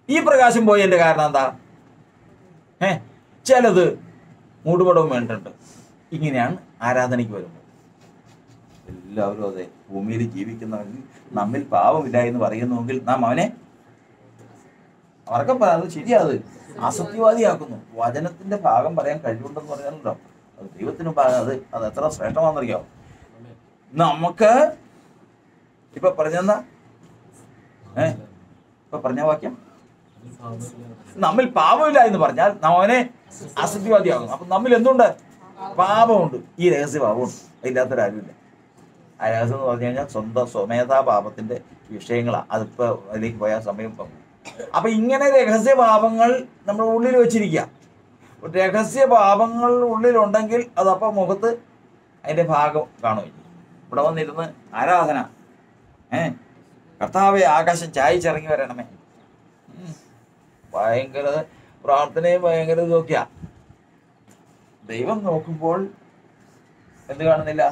ഈ പ്രകാശം പോയതിന്റെ കാരണം എന്താ ഏ ചിലത് മൂടുപടവും വേണ്ടിട്ടുണ്ട് ഇങ്ങനെയാണ് ആരാധനയ്ക്ക് വരുമ്പോൾ എല്ലാവരും അതെ ഭൂമിയിൽ ജീവിക്കുന്നവരിൽ നമ്മിൽ പാപമില്ല എന്ന് പറയുന്നുവെങ്കിൽ നാം അവനെ അവർക്കും അത് ശരിയാത് അസത്യവാദിയാക്കുന്നു വചനത്തിന്റെ ഭാഗം പറയാൻ കഴിവുണ്ടെന്ന് പറഞ്ഞാലുണ്ടോ അത് ദൈവത്തിന് ഭാഗം അത് അത് എത്ര ശ്രേഷ്ഠമാണെന്നറിയാമോ നമുക്ക് ഇപ്പൊ പറഞ്ഞെന്നാ ഏ ഇപ്പൊ പറഞ്ഞ വാക്യം നമ്മിൽ പാപമില്ല എന്ന് പറഞ്ഞാൽ നാം അവനെ അസത്യവാദിയാകുന്നു അപ്പൊ നമ്മിൽ എന്തുണ്ട് പാപമുണ്ട് ഈ രഹസ്യ പാപമുണ്ട് അതില്ലാത്തൊരാരുമില്ല ആ രഹസ്യം എന്ന് പറഞ്ഞു കഴിഞ്ഞാൽ സ്വന്തം സ്വമേധാ പാപത്തിന്റെ വിഷയങ്ങളാണ് അതിപ്പോ അതിലേക്ക് പോയാൽ സമയം പോകും അപ്പൊ ഇങ്ങനെ രഹസ്യ പാപങ്ങൾ നമ്മുടെ ഉള്ളിൽ വെച്ചിരിക്കുക രഹസ്യ പാപങ്ങൾ ഉള്ളിലുണ്ടെങ്കിൽ അതപ്പോ മുഖത്ത് അതിന്റെ ഭാഗം കാണുകയും ചെയ്യും. ഇവിടെ വന്നിരുന്ന് ആരാധന ഏ കർത്താവെ ആകാശം ചായച്ചിറങ്ങി വരണമേ ഉം. ഭയങ്കര പ്രാർത്ഥനയും ഭയങ്കര ഇതൊക്കെയാ ദൈവം നോക്കുമ്പോൾ എന്ത് കാണുന്നില്ല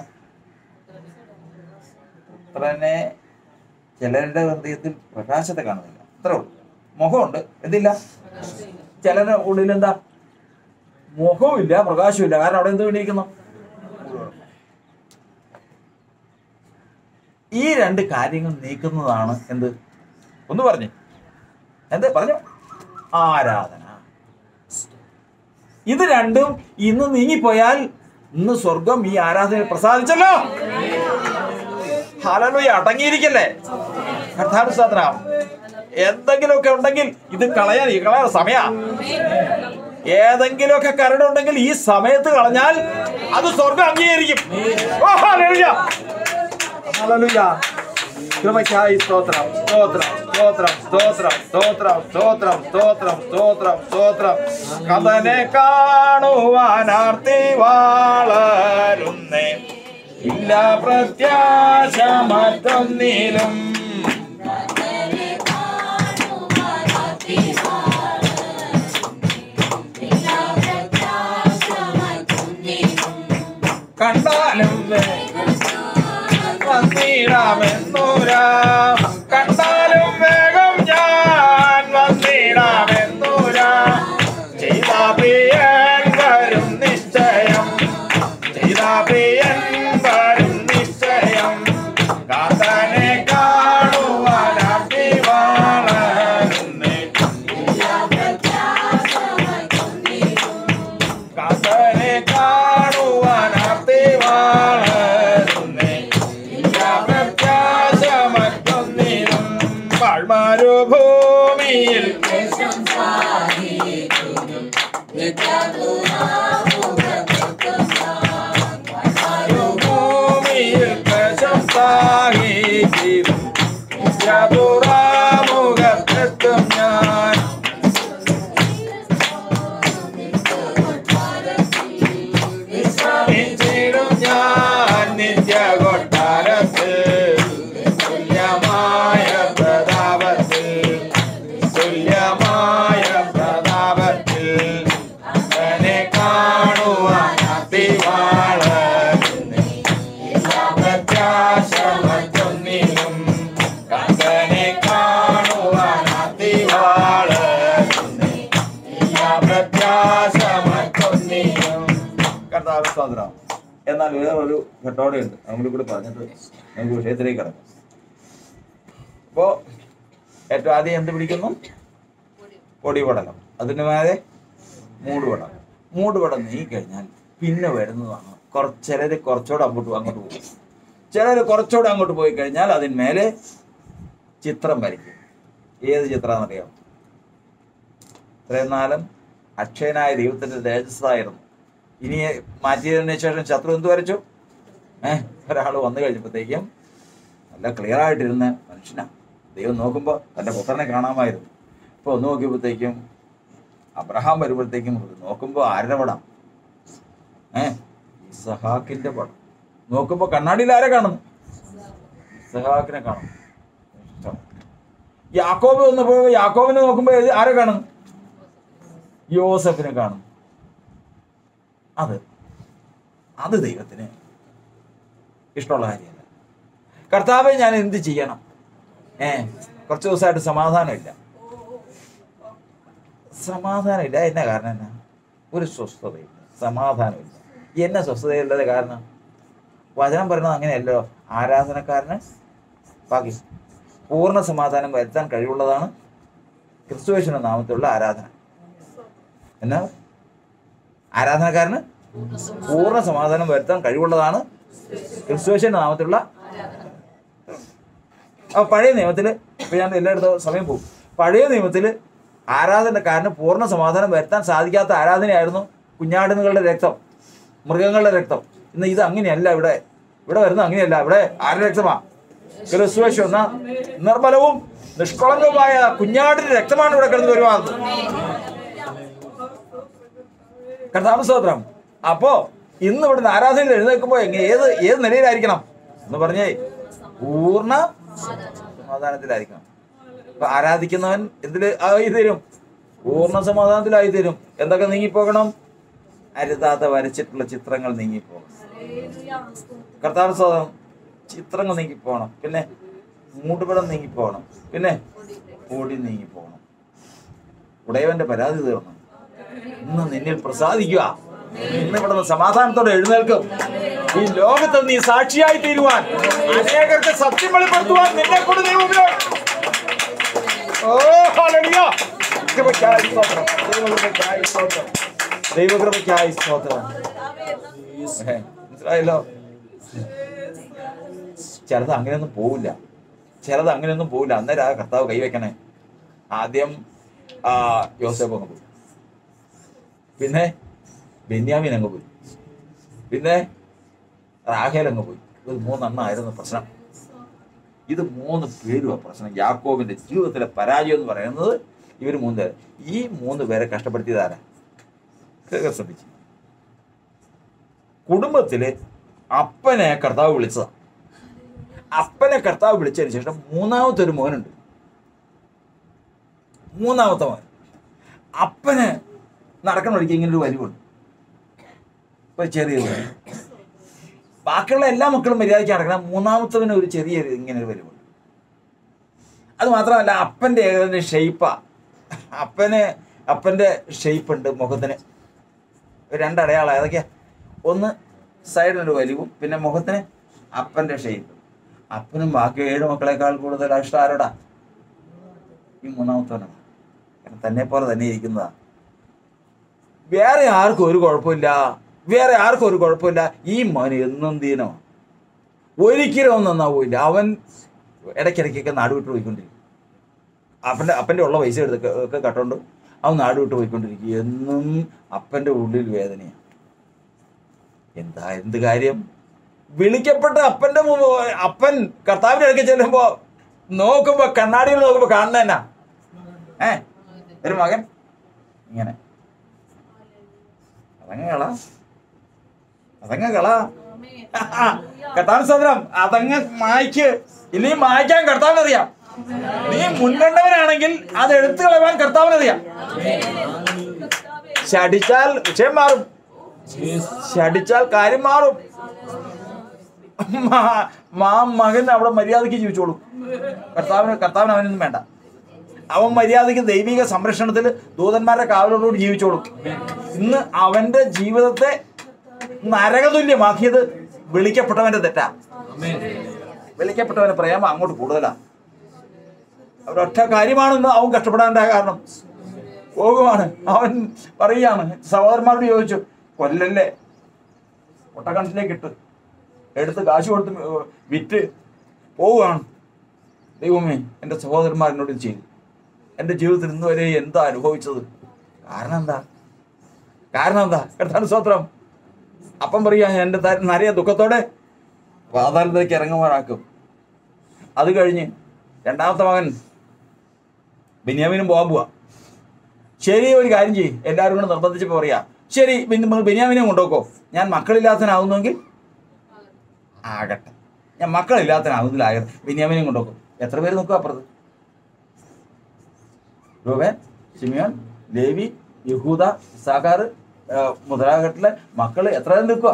പുത്രനെ ചിലരുടെ ഹൃദയത്തിൽ പ്രകാശത്തെ കാണുന്നില്ല അത്രേ ഉള്ളൂ മുഖമുണ്ട് എന്തില്ല ചിലരുടെ ഉള്ളിൽ എന്താ മുഖവുമില്ല പ്രകാശമില്ല കാരണം അവിടെ എന്ത് വേണ്ടിയിരിക്കുന്നു ഈ രണ്ട് കാര്യങ്ങൾ നീക്കുന്നതാണ് എന്ത് ഒന്ന് പറഞ്ഞു എന്ത് പറഞ്ഞു ആരാധന ഇത് രണ്ടും ഇന്ന് നീങ്ങിപ്പോയാൽ ഇന്ന് സ്വർഗം ഈ ആരാധന പ്രസാദിച്ചല്ലോ ഹലലുയ അടങ്ങിയിരിക്കല്ലേ കർത്താവ് സാധനം എന്തെങ്കിലുമൊക്കെ ഉണ്ടെങ്കിൽ ഇത് കളയാൻ ഈ കളയാൻ സമയ ഏതെങ്കിലുമൊക്കെ കരടുണ്ടെങ്കിൽ ഈ സമയത്ത് കളഞ്ഞാൽ അത് സ്വർഗം അംഗീകരിക്കും ഓ, ഹല്ലേലൂയ. ഹല്ലേലൂയ. കൃപയ്ക്കായി സ്തോത്രം സ്തോത്രം സ്തോത്രം സ്തോത്രം സ്തോത്രം സ്തോത്രം സ്തോത്രം സ്തോത്രം സ്തോത്രം കഥനെ കാണുവാനാർത്തി വാളരുന്നേ ഇല്ല പ്രത്യാശ മറ്റൊന്നിലും കണ്ടാലും വന്നിടാമെന്നൂരാ കണ്ടാലും വേഗം ഞാൻ വന്നിടാമെന്നൂരാ ചെയ്ത പ്രിയൻ വരും നിശ്ചയം ചെയ്ത പ്രിയൻ വരും നിശ്ചയം കാത്തനെ കാണുവാനാട്ടി വളരുന്നേ കാത്തനെ കാണുവാനാട്ടി വളരുന്നേ പ്രത്യാശ മറ്റൊന്നിനും പാഴ്മാരുഭൂമിയിൽ ഭൂമിയിൽ പ്രശംസാഹിക്കും ചതുറാമുഖത്തെത്തും ഞാൻ വിശ്രമിച്ചിടും ഞാൻ നിത്യ കൊട്ടാരത്തിൽ തുല്യമായ പ്രതാപത്തിൽ തുല്യമായ പ്രതാപത്തിൽ അവനെ കാണുവാൻ അതിവാളരുന്നേ പ്രത്യാശ മറ്റൊന്നിലും കണ്ടനെ കാണുവാൻ അതിവാളരുന്നേ പ്രത്യാശ മറ്റൊന്നിലും കർത്താവ് സ്വാതന്ത്ര്യം എന്നാൽ വേറൊരു ഘട്ടോടെയുണ്ട് നമ്മൾ കൂടി പറഞ്ഞിട്ട് നമുക്ക് വിഷയത്തിലേക്ക് കിടക്കാം അപ്പോ ഏറ്റവും ആദ്യം എന്ത് പിടിക്കുന്നു പൊടിപടലം അതിന് മേലെ മൂടുപടം മൂടുപടം നീങ്ങിക്കഴിഞ്ഞാൽ പിന്നെ വരുന്നതാണ് കുറച്ച് ചിലർ കുറച്ചുകൂടെ അങ്ങോട്ട് അങ്ങോട്ട് പോകും ചിലർ കുറച്ചുകൂടെ അങ്ങോട്ട് പോയി കഴിഞ്ഞാൽ അതിന്മേലെ ചിത്രം വരയ്ക്കും ഏത് ചിത്രമാണെന്നറിയാം ഇത്രയും നാളും അക്ഷയനായ ദൈവത്തിന്റെ തേജസ്സായിരുന്നു ഇനി മാറ്റിയതിനു ശേഷം ശത്രു എന്ത് വരച്ചു ഏഹ് ഒരാൾ വന്നു കഴിഞ്ഞപ്പോഴത്തേക്കും നല്ല ക്ലിയർ ആയിട്ടിരുന്ന മനുഷ്യനാ ദൈവം നോക്കുമ്പോൾ തന്റെ പുത്രനെ കാണാമായിരുന്നു ഇപ്പൊ ഒന്ന് നോക്കിയപ്പോഴത്തേക്കും അബ്രഹാം വരുമ്പോഴത്തേക്കും നോക്കുമ്പോൾ ആരുടെ പടം ഏ ഇസഹാക്കിന്റെ പടം നോക്കുമ്പോ കണ്ണാടിയിൽ ആരെ കാണുന്നു ഇസഹാക്കിനെ കാണുന്നു ഇഷ്ടം. യാക്കോബ് വന്നപ്പോ യാക്കോബിനെ നോക്കുമ്പോ ഏത് ആരെ കാണുന്നു യോസഫിനെ കാണുന്നു അത് അത് ദൈവത്തിന് ഇഷ്ടമുള്ള കാര്യമല്ല കർത്താവെ ഞാൻ എന്ത് ചെയ്യണം ഏ കുറച്ച് ദിവസമായിട്ട് സമാധാനമില്ല സമാധാനമില്ല എന്നാ കാരണം എന്നാ ഒരു സ്വസ്ഥതയില്ല സമാധാനമില്ല എന്നാ സ്വസ്ഥതയുള്ളത് കാരണം വചനം പറയുന്നത് അങ്ങനെയല്ലോ ആരാധനക്കാരന് ബാക്കി പൂർണ്ണ സമാധാനം വരുത്താൻ കഴിവുള്ളതാണ് ക്രിസ്തുവേശുവിന്റെ നാമത്തിലുള്ള ആരാധന എന്നാ ആരാധനക്കാരന് പൂർണ്ണ സമാധാനം വരുത്താൻ കഴിവുള്ളതാണ് ക്രിസ്തുവേശുവിന്റെ നാമത്തിലുള്ള അപ്പൊ പഴയ നിയമത്തില് ഇപ്പൊ ഞാൻ എല്ലായിടത്തും സമയം പോകും പഴയ നിയമത്തില് ആരാധനക്കാരന് പൂർണ്ണ സമാധാനം വരുത്താൻ സാധിക്കാത്ത ആരാധനയായിരുന്നു കുഞ്ഞാടുകളുടെ രക്തം മൃഗങ്ങളുടെ രക്തം ഇന്ന് ഇത് അങ്ങനെയല്ല ഇവിടെ ഇവിടെ വരുന്നത് അങ്ങനെയല്ല ഇവിടെ ആരുടെ രക്തമാ ക്രിസ്തുവേശു എന്ന നിർമ്മലവും നിഷ്കളങ്കവുമായ കുഞ്ഞാടിന്റെ രക്തമാണ് ഇവിടെ കിടന്ന് വരുവാകുന്നത് കർത്താവ് സ്തോത്രം അപ്പോ ഇന്ന് ഇവിടുന്ന് ആരാധനയിൽ എഴുന്നേൽക്കുമ്പോൾ എങ്ങനെ ഏത് ഏത് നിലയിലായിരിക്കണം എന്ന് പറഞ്ഞേ പൂർണ്ണ സമാധാനത്തിലായിരിക്കണം അപ്പൊ ആരാധിക്കുന്നവൻ എന്തില് ആയി തരും പൂർണ്ണ സമാധാനത്തിലായി തരും എന്തൊക്കെ നീങ്ങിപ്പോകണം അരുതാത്ത വരച്ചിട്ടുള്ള ചിത്രങ്ങൾ നീങ്ങിപ്പോകണം കർത്താവ് സ്തോത്രം ചിത്രങ്ങൾ നീങ്ങിപ്പോകണം പിന്നെ മൂടുപടം നീങ്ങിപ്പോകണം പിന്നെ പൊടി നീങ്ങിപ്പോകണം ഉടയവന്റെ പരാതി തീർന്നു ഇന്ന് നിന്നിൽ പ്രസാദിക്കുക ഇന്ന് ഇവിടുന്ന് സമാധാനത്തോടെ എഴുന്നേൽക്കും ഈ ലോകത്ത് നീ സാക്ഷിയായി തീരുവാൻ അനേകർക്ക് സത്യം വെളിപ്പെടുത്തുവാൻ നിന്നെ കൊണ്ട് ദൈവം ഉപയോഗിക്കും. ഓ ഹല്ലേലൂയ. കൃപയ്ക്കായി സ്തോത്രം. ദൈവകൃപയ്ക്കായി സ്തോത്രം. ദൈവകൃപയ്ക്കായി സ്തോത്രം ഏ, മനസ്സിലായല്ലോ ചിലത് അങ്ങനെയൊന്നും പോവില്ല ചിലത് അങ്ങനെയൊന്നും പോവില്ല അന്നേരം ആ കർത്താവ് കൈവെക്കണേ ആദ്യം ആ യോസേഫ് അങ്ങ് പോയി പിന്നെ ബെന്യാമിൻ അങ്ങ് പോയി പിന്നെ റാഹേൽ അങ്ങ് പോയി ഇത് മൂന്നെണ്ണമായിരുന്നു പ്രശ്നം ഇത് മൂന്ന് പേരുവാ പ്രശ്നം യാക്കോബിന്റെ ജീവിതത്തിലെ പരാജയം എന്ന് പറയുന്നത് ഇവർ മൂന്ന് പേര് ഈ മൂന്ന് പേരെ കഷ്ടപ്പെടുത്തിയതാരാ കേൾക്കാൻ ശ്രമിച്ചു കുടുംബത്തില് അപ്പനെ കർത്താവ് വിളിച്ചതാ അപ്പനെ കർത്താവ് വിളിച്ചതിന് ശേഷം മൂന്നാമത്തെ ഒരു മോനുണ്ട് മൂന്നാമത്തെ മോൻ അപ്പന് നടക്കണ വഴിക്ക് ഇങ്ങനെ ഒരു വലിവുണ്ട് ഒരു ചെറിയ വലിവ്. ബാക്കിയുള്ള എല്ലാ മക്കളും മര്യാദയ്ക്ക് നടക്കണം മൂന്നാമത്തവന് ഒരു ചെറിയ ഒരു ഇങ്ങനെ ഒരു വലിവുണ്ട് അത് മാത്രമല്ല അപ്പൻ്റെ ഏകദേശം ഷെയ്പ്പാ അപ്പന് അപ്പൻ്റെ ഷെയ്പ്പ് ഉണ്ട് മുഖത്തിന് രണ്ടടയാളം ഏതൊക്കെയാ ഒന്ന് സൈഡിനൊരു വലിവും പിന്നെ മുഖത്തിന് അപ്പൻ്റെ ഷെയ്പ്പ് അപ്പനും ബാക്കി ഏഴ് മക്കളെക്കാൾ കൂടുതൽ ഇഷ്ടം ആരോടാ ഈ മൂന്നാമത്തവനാണ് കാരണം തന്നെ പോലെ തന്നെ ഇരിക്കുന്നതാ വേറെ ആർക്കും ഒരു കുഴപ്പമില്ല വേറെ ആർക്കും ഒരു കുഴപ്പമില്ല ഈ മോന് എന്നും ദീനമാണ് ഒരിക്കലും ഒന്നും നന്നാവില്ല അവൻ ഇടയ്ക്കിടയ്ക്കൊക്കെ നാട് വിട്ട് പോയിക്കൊണ്ടിരിക്കും അപ്പൻ്റെ അപ്പൻ്റെ ഉള്ള പൈസ എടുത്ത് ഒക്കെ കട്ടോണ്ട് അവൻ നാട് വിട്ട് പോയിക്കൊണ്ടിരിക്കും എന്നും അപ്പൻ്റെ ഉള്ളിൽ വേദനയാണ് എന്താ എന്ത് കാര്യം വിളിക്കപ്പെട്ട അപ്പൻ്റെ മുമ്പ് അപ്പൻ കർത്താവിൻ്റെ അടുക്കെ ചെല്ലുമ്പോ നോക്കുമ്പോ കണ്ണാടിയിൽ നോക്കുമ്പോ കാണുന്ന എന്നാ ഏ ഒരു മകൻ ഇങ്ങനെ അതങ്ങ കള അതങ്ങ കള കർത്താവ് സ്വന്തം അതങ്ങ മായ്ക്ക് ഇനി മായ്ക്കാൻ കർത്താവിനറിയാം നീ മുൻകണ്ടവനാണെങ്കിൽ അത് എടുത്തു കളയാൻ കർത്താവിനറിയാം ശടിച്ചാൽ വിഷയം മാറും ശടിച്ചാൽ കാര്യം മാറും മാ- മാ മകൻ അവിടെ മര്യാദയ്ക്ക് ജീവിച്ചോളും കർത്താവിന് കർത്താവിന് അവനൊന്നും വേണ്ട അവൻ മര്യാദയ്ക്ക് ദൈവിക സംരക്ഷണത്തിൽ ദൂതന്മാരുടെ കാവലോടുകൂടി ജീവിച്ചോളും ഇന്ന് അവന്റെ ജീവിതത്തെ നരകതുല്യമാക്കിയത് വിളിക്കപ്പെട്ടവന്റെ തെറ്റാ വിളിക്കപ്പെട്ടവന്റെ പ്രേമം അങ്ങോട്ട് കൂടുതലാ അവരൊറ്റ കാര്യമാണെന്ന് അവൻ കഷ്ടപ്പെടാനുള്ള കാരണം പോകുവാണ് അവൻ പറയുകയാണ് സഹോദരന്മാരോട് ചോദിച്ചു കൊല്ലല്ലേ ഒട്ടക്കണത്തിലേക്ക് ഇട്ട് എടുത്ത് കാശ് കൊടുത്ത് ഏർ വിറ്റ് പോവുകയാണ് ദൈവമേ എൻ്റെ സഹോദരന്മാരനോട് ഇത് ചെയ്തു എൻ്റെ ജീവിതത്തിൽ ഇന്ന് വരെ എന്താ അനുഭവിച്ചത് കാരണം എന്താ കാരണം എന്താ കർത്താൻ സ്വത്രം അപ്പം പറയാ എൻ്റെ ത- നരയ ദുഃഖത്തോടെ പാതാളത്തിലേക്ക് ഇറങ്ങുവാനാക്കും അത് കഴിഞ്ഞ് രണ്ടാമത്തെ മകൻ ബെന്യാമിനും പോകാൻ പോവാ ശരി ഒരു കാര്യം ചെയ്യും എല്ലാവരും കൂടെ നിർബന്ധിച്ചപ്പോൾ പറയാ ശരി പിന്നെ നിങ്ങൾ ബെന്യാമിനെ കൊണ്ടുപോക്കോ ഞാൻ മക്കളില്ലാത്തനാകുന്നെങ്കിൽ ആകട്ടെ ഞാൻ മക്കളില്ലാത്തനാകുന്നില്ലാകട്ടെ ബെന്യാമിനെയും കൊണ്ടുപോക്കും എത്ര പേര് നോക്കുക അപ്പുറത്ത് രൂപൻ സിമിയോൻ ലേവി യഹൂദ ഇസാഖാർ മുതലാഘട്ടിലെ മക്കള് എത്ര പേര് നിൽക്കുക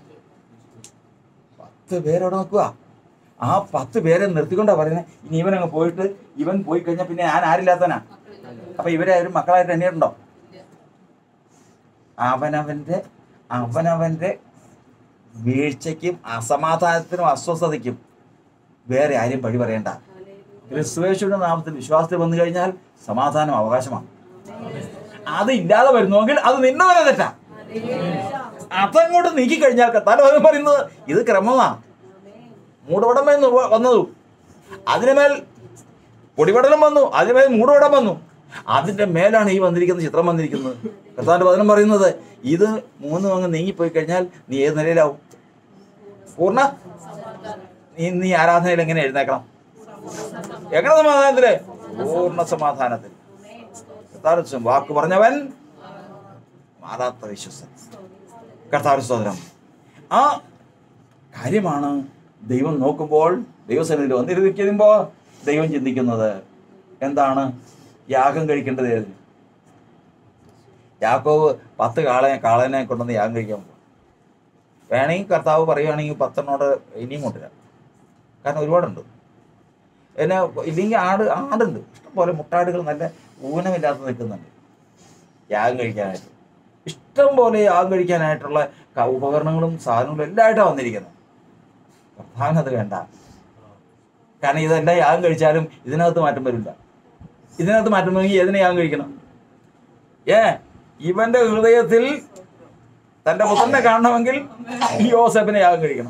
പത്ത് പേരവിടെ നിൽക്കുക ആ പത്ത് പേരെ നിർത്തിക്കൊണ്ടാ പറയുന്നത് ഇനി ഇവൻ അങ്ങ് പോയിട്ട് ഇവൻ പോയി കഴിഞ്ഞാൽ പിന്നെ ഞാൻ ആരില്ലാത്തനാ അപ്പൊ ഇവരെ ഒരു മക്കളായിട്ട് എണ്ണിയിട്ടുണ്ടോ അവനവന്റെ അവനവന്റെ വീഴ്ചയ്ക്കും അസമാധാനത്തിനും അസ്വസ്ഥതയ്ക്കും വേറെ ആരും പഴി പറയണ്ട ക്രിസ്തുവേശുവിന്റെ നാമത്തിൽ വിശ്വാസത്തിൽ വന്നു കഴിഞ്ഞാൽ സമാധാനം അവകാശമാണ് അത് ഇല്ലാതെ വരുന്നുവെങ്കിൽ അത് നിന്നെ തന്നെ തെറ്റാ അതങ്ങോട്ട് നീക്കി കഴിഞ്ഞാൽ കത്താൻ വചനം പറയുന്നത് ഇത് ക്രമമാണ് മൂടുപടം എന്ന് വന്നതു അതിനുമേൽ പൊടിപടലം വന്നു അതിനുമേൽ മൂടുപടം വന്നു അതിന്റെ മേലാണ് ഈ വന്നിരിക്കുന്ന ചിത്രം വന്നിരിക്കുന്നത് കർത്താവിന്റെ വചനം പറയുന്നത് ഇത് മൂന്നും അങ്ങ് നീങ്ങിപ്പോയി കഴിഞ്ഞാൽ നീ ഏത് നിലയിലാവും പൂർണ്ണ നീ നീ ആരാധനയിൽ എങ്ങനെ എഴുന്നേക്കണം എങ്ങനെ സമാധാനത്തില് പൂർണ്ണ സമാധാനത്തിൽ കർത്താവ് വാക്ക് പറഞ്ഞവൻ മാറാത്ത വിശ്വസൻ കർത്താവ് സ്തോത്രം ആ കാര്യമാണ് ദൈവം നോക്കുമ്പോൾ ദൈവസന്നിധിയിൽ വന്നിരിക്കുമ്പോൾ ദൈവം ചിന്തിക്കുന്നത് എന്താണ് യാഗം കഴിക്കേണ്ടത് ഏതിന് യാക്കോവ് പത്ത് കാളെ കാളനെ കൊണ്ടുവന്ന് യാഗം കഴിക്കാൻ പോകും വേണമെങ്കിൽ കർത്താവ് പറയുവാണെങ്കിൽ പത്തെണ്ണോട് ഇനിയും കൊണ്ടുവരാം കാരണം ഒരുപാടുണ്ട് എന്നെ ഇല്ലെങ്കിൽ ആട് ആടുണ്ട് ഇഷ്ടംപോലെ മുട്ടാടുകൾ നല്ല ഊനമില്ലാതെ നിൽക്കുന്നുണ്ട് യാഗം കഴിക്കാനായിട്ട് ഇഷ്ടം പോലെ യാഗം കഴിക്കാനായിട്ടുള്ള ക- ഉപകരണങ്ങളും സാധനങ്ങളും എല്ലാം ആയിട്ടാണ് വന്നിരിക്കുന്നത് പ്രധാനത് വേണ്ട കാരണം ഇതെല്ലാം യാഗം കഴിച്ചാലും ഇതിനകത്ത് മാറ്റം വരില്ല ഇതിനകത്ത് മാറ്റം വരണമെങ്കിൽ ഏതിനെ യാഗം കഴിക്കണം ഏ ഇവന്റെ ഹൃദയത്തിൽ തന്റെ പുത്രനെ കാണണമെങ്കിൽ ഈ യോസഫിനെ യാഗം കഴിക്കണം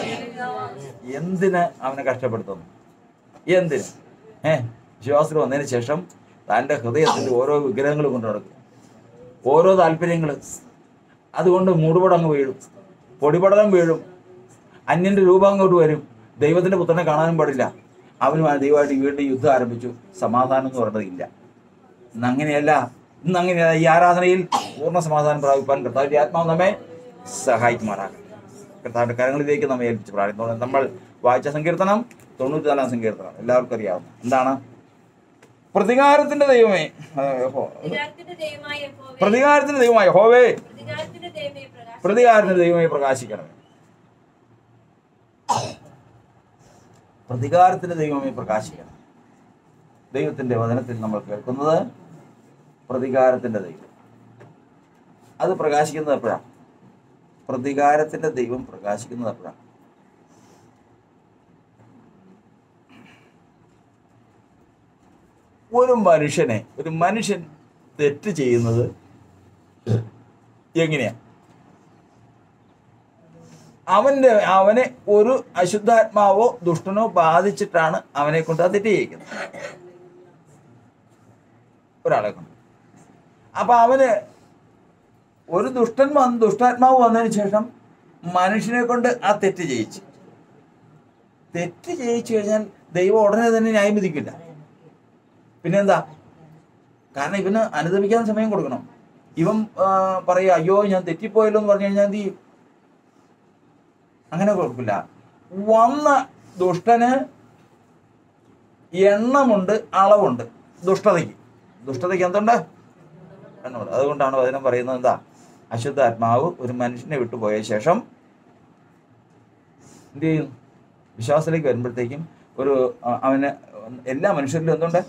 എന്തിന് അവനെ കഷ്ടപ്പെടുത്തുന്നു എന്തിന് ഏ വിശ്വാസത്തിൽ വന്നതിന് ശേഷം തൻ്റെ ഹൃദയത്തിൽ ഓരോ വിഗ്രഹങ്ങൾ കൊണ്ട് നടക്കും ഓരോ താല്പര്യങ്ങൾ അതുകൊണ്ട് മൂടുപടം അങ്ങ് വീഴും പൊടിപടലം വീഴും അന്യന്റെ രൂപം അങ്ങോട്ട് വരും ദൈവത്തിന്റെ പുത്രനെ കാണാനും പാടില്ല അവനുമായി ദൈവമായിട്ട് വീണ്ടും യുദ്ധം ആരംഭിച്ചു സമാധാനം എന്ന് പറയുന്നത് ഇല്ല ഇന്ന് അങ്ങനെയല്ല ഇന്ന് അങ്ങനെയല്ല ഈ ആരാധനയിൽ പൂർണ്ണ സമാധാനം പ്രാപിപ്പാൻ കർത്താവിന്റെ ആത്മാവ് നമ്മെ സഹായിക്കുമാറാകട്ടെ കർത്താവിന്റെ കരങ്ങളിലേക്ക് നമ്മെ ഏൽപ്പിച്ച് പ്രാർത്ഥിക്കുന്നു നമ്മൾ വായിച്ച സങ്കീർത്തനം തൊണ്ണൂറ്റിനാലാം സങ്കീർത്തനം എല്ലാവർക്കും അറിയാവും എന്താണ് പ്രതികാരത്തിന്റെ ദൈവമേ ആ, യഹോ- പ്രതികാരത്തിന്റെ ദൈവമായ യഹോവേ, പ്രതികാരത്തിന്റെ ദൈവമായ ഹോവേ പ്രതികാരത്തിന്റെ ദൈവമേ പ്രകാശം പ്രതികാരത്തിന്റെ ദൈവമായി പ്രകാശിക്കണമേ പ്രതികാരത്തിന്റെ ദൈവമായി പ്രകാശിക്കണം ദൈവത്തിന്റെ വചനത്തിൽ നമ്മൾ കേൾക്കുന്നത് പ്രതികാരത്തിന്റെ ദൈവം അത് പ്രകാശിക്കുന്നത് എപ്പോഴാണ് പ്രതികാരത്തിന്റെ ദൈവം പ്രകാശിക്കുന്നത് എപ്പോഴാണ് ഒരു മനുഷ്യനെ ഒരു മനുഷ്യൻ തെറ്റ് ചെയ്യുന്നത് എങ്ങനെയാ അവന്റെ അവനെ ഒരു അശുദ്ധാത്മാവോ ദുഷ്ടനോ ബാധിച്ചിട്ടാണ് അവനെ കൊണ്ട് ആ തെറ്റ് ചെയ്യിക്കുന്നത് ഒരാളെ കൊണ്ട് അപ്പൊ അവന് ഒരു ദുഷ്ടൻ വന്ന് ദുഷ്ടാത്മാവ് വന്നതിന് ശേഷം മനുഷ്യനെ കൊണ്ട് ആ തെറ്റ് ചെയ്യിച്ചു തെറ്റ് ചെയ്യിച്ചു കഴിഞ്ഞാൽ ദൈവം ഉടനെ തന്നെ ന്യായം വിധിക്കില്ല പിന്നെന്താ കാരണം ഇവന് അനുദമിക്കാൻ സമയം കൊടുക്കണം ഇവൻ ആ, പറയാ അയ്യോ ഞാൻ തെറ്റിപ്പോയല്ലോ എന്ന് പറഞ്ഞു കഴിഞ്ഞാൽ എന്ത് ചെയ്യും അങ്ങനെ കുഴപ്പമില്ല വന്ന ദുഷ്ടന് എണ്ണമുണ്ട് അളവുണ്ട് ദുഷ്ടതയ്ക്ക് ദുഷ്ടതയ്ക്ക് എന്തുണ്ട് എണ്ണമുണ്ട് അതുകൊണ്ടാണ് വചനം പറയുന്നത് എന്താ അശുദ്ധ ആത്മാവ് ഒരു മനുഷ്യനെ വിട്ടുപോയ ശേഷം എന്ത് ചെയ്യും വിശ്വാസത്തിലേക്ക് വരുമ്പോഴത്തേക്കും ഒരു ആ, അവന് എല്ലാ മനുഷ്യരിലും എന്തുണ്ട്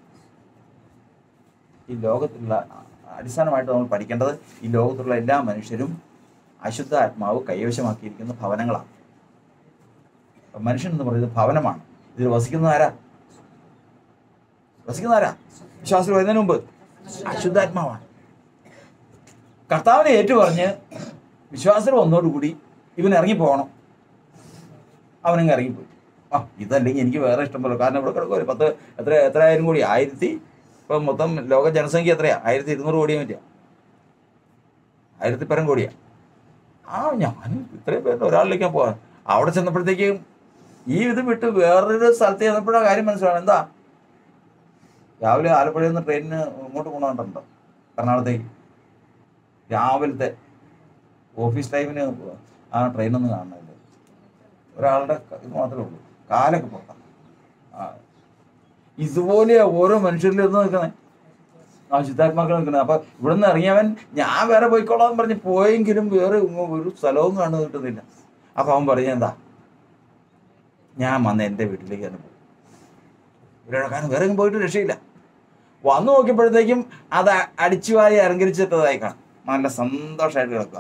ഈ ലോകത്തിലുള്ള അടിസ്ഥാനമായിട്ട് നമ്മൾ പഠിക്കേണ്ടത് ഈ ലോകത്തുള്ള എല്ലാ മനുഷ്യരും അശുദ്ധ ആത്മാവ് കൈവശമാക്കിയിരിക്കുന്ന ഭവനങ്ങളാണ് അപ്പൊ മനുഷ്യൻ എന്ന് പറയുന്നത് ഭവനമാണ് ഇതിൽ വസിക്കുന്ന ആരാ വസിക്കുന്ന ആരാ വിശ്വാസത്തിൽ വരുന്നതിന് മുമ്പ് അശുദ്ധാത്മാവാണ് കർത്താവിനെ ഏറ്റുപറഞ്ഞ് വിശ്വാസത്തിൽ വന്നതോടുകൂടി ഇവൻ ഇറങ്ങിപ്പോകണം അവനങ്ങ് ഇറങ്ങിപ്പോയി ആ ഇതല്ലെങ്കിൽ എനിക്ക് വേറെ ഇഷ്ടം പോലെ കാരണം ഇവിടെ കിടക്കുമല്ലോ പത്ത് എത്ര എത്രയായിരം കോടി ആയിരത്തി ഇപ്പം മൊത്തം ലോക ജനസംഖ്യ എത്രയാ ആയിരത്തി ഇരുന്നൂറ് കോടിയെ പറ്റിയ ആയിരത്തി പരം കോടിയാ ആ ഞാൻ ഇത്രയും പേരുടെ ഒരാളിലേക്ക് പോകാൻ അവിടെ ചെന്നപ്പോഴത്തേക്കും ഈ ഇത് വിട്ട് വേറൊരു സ്ഥലത്ത് ചെന്നപ്പോഴാണ് കാര്യം മനസ്സിലാണ് എന്താ രാവിലെ ആലപ്പുഴയിൽ നിന്ന് ട്രെയിനിന് ഇങ്ങോട്ട് കൊണ്ടുവന്നിട്ടുണ്ടോ എറണാകുളത്തേക്ക് രാവിലത്തെ ഓഫീസ് ടൈമിന് ആ ട്രെയിനൊന്നും കാണുന്നില്ല ഒരാളുടെ ഇത് മാത്രമേ ഉള്ളൂ കാലൊക്കെ പുറത്താണ് ആ ഇതുപോലെ ഓരോ മനുഷ്യരിൽ നിന്ന് നിൽക്കണേ ആ ശുദ്ധാത്മാക്കൾ നിൽക്കണേ അപ്പൊ ഇവിടെ നിന്ന് ഇറങ്ങിയവൻ ഞാൻ വേറെ പോയിക്കോളാം എന്ന് പറഞ്ഞ് പോയെങ്കിലും വേറെ ഒന്നും ഒരു സ്ഥലവും കാണു കിട്ടുന്നില്ല അപ്പൊ അവൻ പറഞ്ഞ എന്താ ഞാൻ വന്ന് എൻ്റെ വീട്ടിലേക്ക് തന്നെ പോകും ഇവിടെ കാരണം വേറെ എങ്ങും പോയിട്ട് രക്ഷയില്ല വന്നു നോക്കിയപ്പോഴത്തേക്കും അത് അടിച്ചു വാരി അലങ്കരിച്ചിട്ടതായി കാണാം നല്ല സന്തോഷമായിട്ട് കിടക്കുക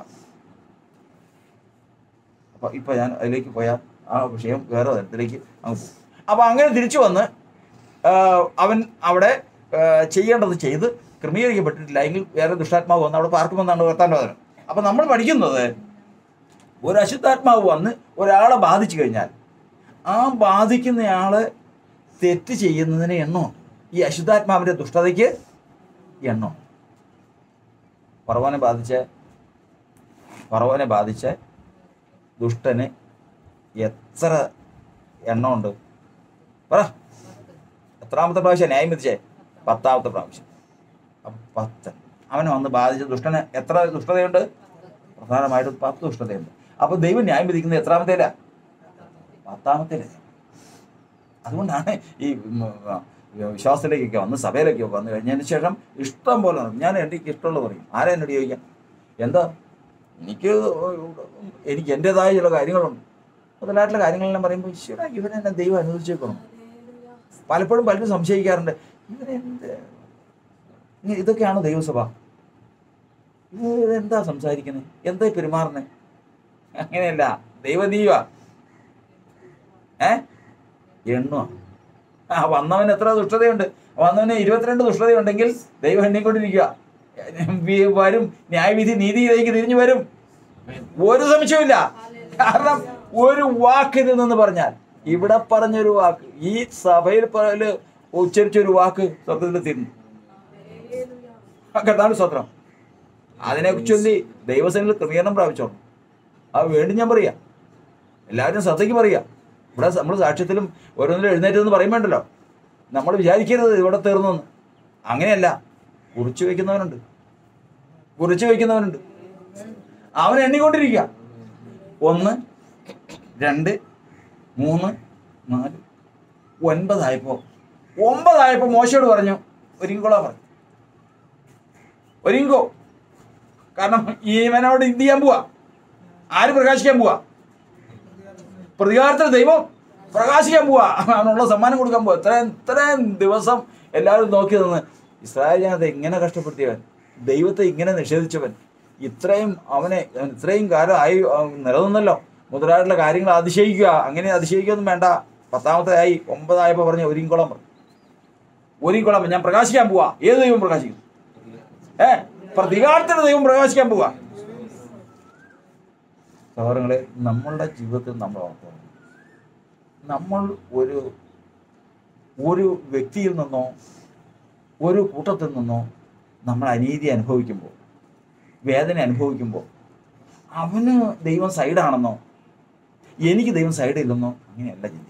അപ്പൊ ഇപ്പൊ ഞാൻ അതിലേക്ക് പോയാൽ ആ വിഷയം വേറെ തരത്തിലേക്ക് അങ്ങ് പോകും അപ്പൊ അങ്ങനെ തിരിച്ചു വന്ന് ആ, അവൻ അവിടെ ആ, ചെയ്യേണ്ടത് ചെയ്ത് ക്രമീകരിക്കപ്പെട്ടിട്ടില്ല എങ്കിൽ വേറെ ദുഷ്ടാത്മാവ് വന്ന് അവിടെ പാർക്കുമെന്നാണ് വർത്താൻ വചനം അപ്പൊ നമ്മൾ പഠിക്കുന്നത് ഒരു അശുദ്ധാത്മാവ് വന്ന് ഒരാളെ ബാധിച്ചു കഴിഞ്ഞാൽ ആ ബാധിക്കുന്നയാള് തെറ്റ് ചെയ്യുന്നതിന് എണ്ണമുണ്ട് ഈ അശുദ്ധാത്മാവിന്റെ ദുഷ്ടതയ്ക്ക് എണ്ണം പറവനെ ബാധിച്ച പറവനെ ബാധിച്ച ദുഷ്ടന് എത്ര എണ്ണമുണ്ട് പറ എത്രാമത്തെ പ്രാവശ്യം ന്യായം വിധിച്ചേ പത്താമത്തെ പ്രാവശ്യം അപ്പൊ പത്ത് അവനെ വന്ന് ബാധിച്ച ദുഷ്ടന് എത്ര ദുഷ്ടതയുണ്ട് പ്രധാനമായിട്ടും പത്ത് ദുഷ്ടതയുണ്ട് അപ്പൊ ദൈവം ന്യായം വിധിക്കുന്നത് എത്രാമത്തേല പത്താമത്തേല അതുകൊണ്ടാണ് ഈ ഉം, ആ, വിശ്വാസത്തിലേക്കൊക്കെ വന്ന് സഭയിലേക്കൊക്കെ വന്നു കഴിഞ്ഞതിന് ശേഷം ഇഷ്ടം പോലെ നടക്കും. ഞാൻ എനിക്ക് ഇഷ്ടമുള്ളത് പറയും ആരാ എന്നോട് ചോദിക്കാം എന്താ എനിക്ക് എനിക്ക് എൻ്റെതായ ചില കാര്യങ്ങളുണ്ട് മുതലായിട്ടുള്ള കാര്യങ്ങളെല്ലാം പറയുമ്പോൾ ഈശ്വര ഇവനെന്നെ ദൈവം അനുവദിച്ചേക്കണം പലപ്പോഴും പലരും സംശയിക്കാറുണ്ട് ഇവനെന്ത് ഇങ്ങ- ഇതൊക്കെയാണ് ദൈവസഭ ഇത് എന്താ സംസാരിക്കുന്നത് എന്താ പെരുമാറുന്നത് അങ്ങനെയല്ല ദൈവം നീവാ ഏ എണ്ണുക ആ വന്നവന് എത്ര ദുഷ്ടതയുണ്ട് വന്നവന് ഇരുപത്തിരണ്ട് ദുഷ്ടതയുണ്ടെങ്കിൽ ദൈവം എണ്ണിക്കൊണ്ടിരിക്കുക വി- വരും ന്യായവിധി നീതിയിലേക്ക് തിരിഞ്ഞു വരും ഒരു സംശയമില്ല കാരണം ഒരു വാക്കിൽ നിന്ന് പറഞ്ഞാൽ ഇവിടെ പറഞ്ഞൊരു വാക്ക് ഈ സഭയിൽ പറയല് ഉച്ചരിച്ചൊരു വാക്ക് സ്വർഗത്തിൽ തീർന്നു കർത്താവിന്റെ സ്വത്രം അതിനെ ചൊല്ലി ദൈവസേനയിൽ ക്രമീകരണം പ്രാപിച്ചോളൂ അത് വേണ്ടി ഞാൻ പറയാം എല്ലാവരും ശ്രദ്ധയ്ക്ക് പറയാം ഇവിടെ നമ്മൾ സാക്ഷ്യത്തിലും ഓരോന്നിലും എഴുന്നേറ്റെന്ന് പറയുമ്പോണ്ടല്ലോ നമ്മൾ വിചാരിക്കരുത് ഇവിടെ തീർന്നെന്ന് അങ്ങനെയല്ല കുറിച്ചു വെക്കുന്നവനുണ്ട് കുറിച്ചു വെക്കുന്നവനുണ്ട് അവൻ എണ്ണിക്കൊണ്ടിരിക്കുക ഒന്ന് രണ്ട് മൂന്ന് നാല് ഒൻപതായപ്പോ ഒമ്പതായപ്പോ മോശയോട് പറഞ്ഞു ഒരുങ്ങിക്കോളാ പറഞ്ഞു ഒരുങ്ങിക്കോ കാരണം ഇവനോട് എന്ത് ചെയ്യാൻ പോവാ ആര് പ്രകാശിക്കാൻ പോവാ പ്രതികാരത്തിൽ ദൈവം പ്രകാശിക്കാൻ പോവാ അവനുള്ള സമ്മാനം കൊടുക്കാൻ പോവാ ഇത്രയും ഇത്രയും ദിവസം എല്ലാവരും നോക്കി നിന്ന് ഇസ്രായേൽ ജനത്തെ ഇങ്ങനെ കഷ്ടപ്പെടുത്തിയവൻ ദൈവത്തെ ഇങ്ങനെ നിഷേധിച്ചവൻ ഇത്രയും അവനെ അവൻ ഇത്രയും കാലം ആയി അവൻ നിലനിന്നല്ലോ മുതലായിട്ടുള്ള കാര്യങ്ങൾ അതിശയിക്കുക അങ്ങനെ അതിശയിക്കുകയൊന്നും വേണ്ട പത്താമത്തെ ആയി ഒമ്പതായപ്പോ പറഞ്ഞ ഒരിങ്കോളം പറഞ്ഞു ഒരിങ്കോളം ഞാൻ പ്രകാശിക്കാൻ പോവാ ഏത് ദൈവം പ്രകാശിക്കും ഏ പ്രതികാരത്തിന്റെ ദൈവം പ്രകാശിക്കാൻ പോവാ സഹോദരങ്ങളെ നമ്മളുടെ ജീവിതത്തിൽ നമ്മൾ ഓർക്കണം നമ്മൾ ഒരു ഒരു വ്യക്തിയിൽ നിന്നോ ഒരു കൂട്ടത്തിൽ നിന്നോ നമ്മൾ അനീതി അനുഭവിക്കുമ്പോൾ വേദന അനുഭവിക്കുമ്പോൾ അവന് ദൈവം സൈഡാണെന്നോ എനിക്ക് ദൈവം സൈഡില്ലെന്നോ അങ്ങനെയല്ല ചിന്തിക്കുക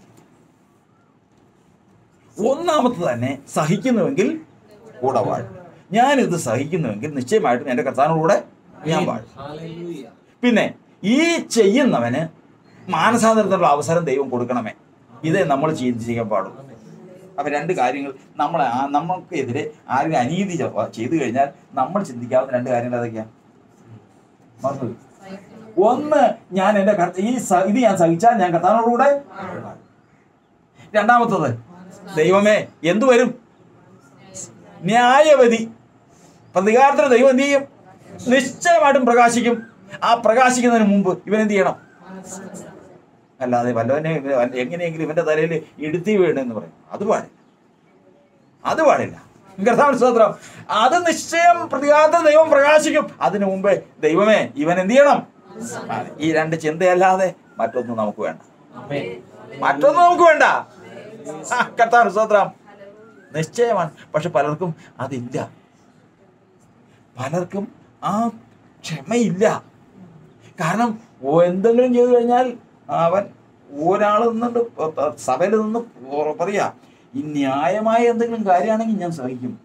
ഒന്നാമത്തെ തന്നെ സഹിക്കുന്നുവെങ്കിൽ കൂടെ വാഴും ഞാനിത് സഹിക്കുന്നുവെങ്കിൽ നിശ്ചയമായിട്ടും എൻ്റെ കർത്താവിനോടുകൂടെ ഞാൻ വാഴും പിന്നെ ഈ ചെയ്യുന്നവന് മാനസാന്തരത്തിനുള്ള അവസരം ദൈവം കൊടുക്കണമേ ഇതേ നമ്മൾ ചിന്തിക്കാൻ പാടുള്ളൂ അപ്പൊ രണ്ട് കാര്യങ്ങൾ നമ്മൾ ആ- നമുക്കെതിരെ ആരും അനീതി ചെ- ചെയ്തു കഴിഞ്ഞാൽ നമ്മൾ ചിന്തിക്കാവുന്ന രണ്ട് കാര്യങ്ങൾ ഏതൊക്കെയാ മറന്നുപോയി. ഒന്ന് ഞാൻ എൻ്റെ കർത്ത- ഈ സ- ഇത് ഞാൻ സഹിച്ചാൽ ഞാൻ കർത്താവിനോടുകൂടെ രണ്ടാമത്തത് ദൈവമേ എന്തു വരും ന്യായവതി പ്രതികാരത്തിന് ദൈവം എന്ത് ചെയ്യും നിശ്ചയമായിട്ടും പ്രകാശിക്കും ആ പ്രകാശിക്കുന്നതിന് മുമ്പ് ഇവൻ എന്ത് ചെയ്യണം അല്ലാതെ വല്ലവനെ ഇവൻ- എങ്ങനെയെങ്കിലും ഇവന്റെ തലയിൽ ഇടുത്തി വീണെന്ന് പറയും അത് പാടില്ല അത് പാടില്ല കർത്താവിന് സ്തോത്രം അത് നിശ്ചയം പ്രതികാരത്തിന് ദൈവം പ്രകാശിക്കും അതിനു മുമ്പേ ദൈവമേ ഇവൻ എന്ത് ചെയ്യണം ഈ രണ്ട് ചിന്തയല്ലാതെ മറ്റൊന്നും നമുക്ക് വേണ്ട മറ്റൊന്നും നമുക്ക് വേണ്ട ആ, കർത്താവിന് സ്തോത്രം നിശ്ചയമാണ് പക്ഷെ പലർക്കും അതില്ല പലർക്കും ആ ക്ഷമയില്ല കാരണം ഓ എന്തെങ്കിലും ചെയ്തു കഴിഞ്ഞാൽ അവൻ ഒരാൾ നിന്നിട്ട് സഭയിൽ നിന്ന് പ- പറയാ ഈ ന്യായമായ എന്തെങ്കിലും കാര്യമാണെങ്കിൽ ഞാൻ സഹിക്കും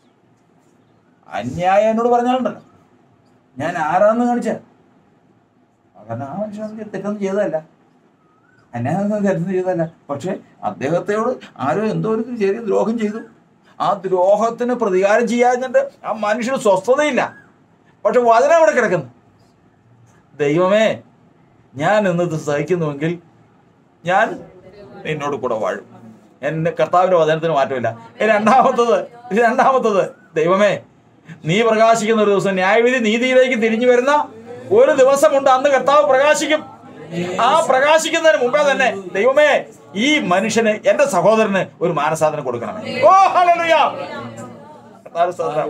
അന്യായം എന്നോട് പറഞ്ഞാലുണ്ടല്ലോ ഞാൻ ആരാന്ന് കാണിച്ച കാരണം ആ മനുഷ്യൻ തെറ്റൊന്നും ചെയ്തതല്ല അന്യായം തെറ്റൊന്നും ചെയ്തതല്ല പക്ഷെ അദ്ദേഹത്തോട് ആരോ എന്തോ ഒരു ചെറിയ ദ്രോഹം ചെയ്തു ആ ദ്രോഹത്തിന് പ്രതികാരം ചെയ്യാഞ്ഞിട്ട് ആ മനുഷ്യന് സ്വസ്ഥതയില്ല പക്ഷെ വചനം അവിടെ കിടക്കുന്നു ദൈവമേ ഞാൻ ഇന്നത് സഹിക്കുന്നുവെങ്കിൽ ഞാൻ നിന്നോട് കൂടെ വാഴും എന്റെ കർത്താവിന്റെ വചനത്തിന് മാറ്റമില്ല രണ്ടാമത്തത് രണ്ടാമത്തത് ദൈവമേ നീ പ്രകാശിക്കുന്ന ഒരു ദിവസം ന്യായവിധി നീതിയിലേക്ക് തിരിഞ്ഞു വരുന്ന ഒരു ദിവസമുണ്ട് അന്ന് കർത്താവ് പ്രകാശിക്കും ആ പ്രകാശിക്കുന്നതിന് മുമ്പേ തന്നെ ദൈവമേ ഈ മനുഷ്യന് എന്റെ സഹോദരന് ഒരു മാനസാധനം കൊടുക്കണമേ ഓ ഹല്ലേലൂയ കർത്താവ് സ്തോത്രം.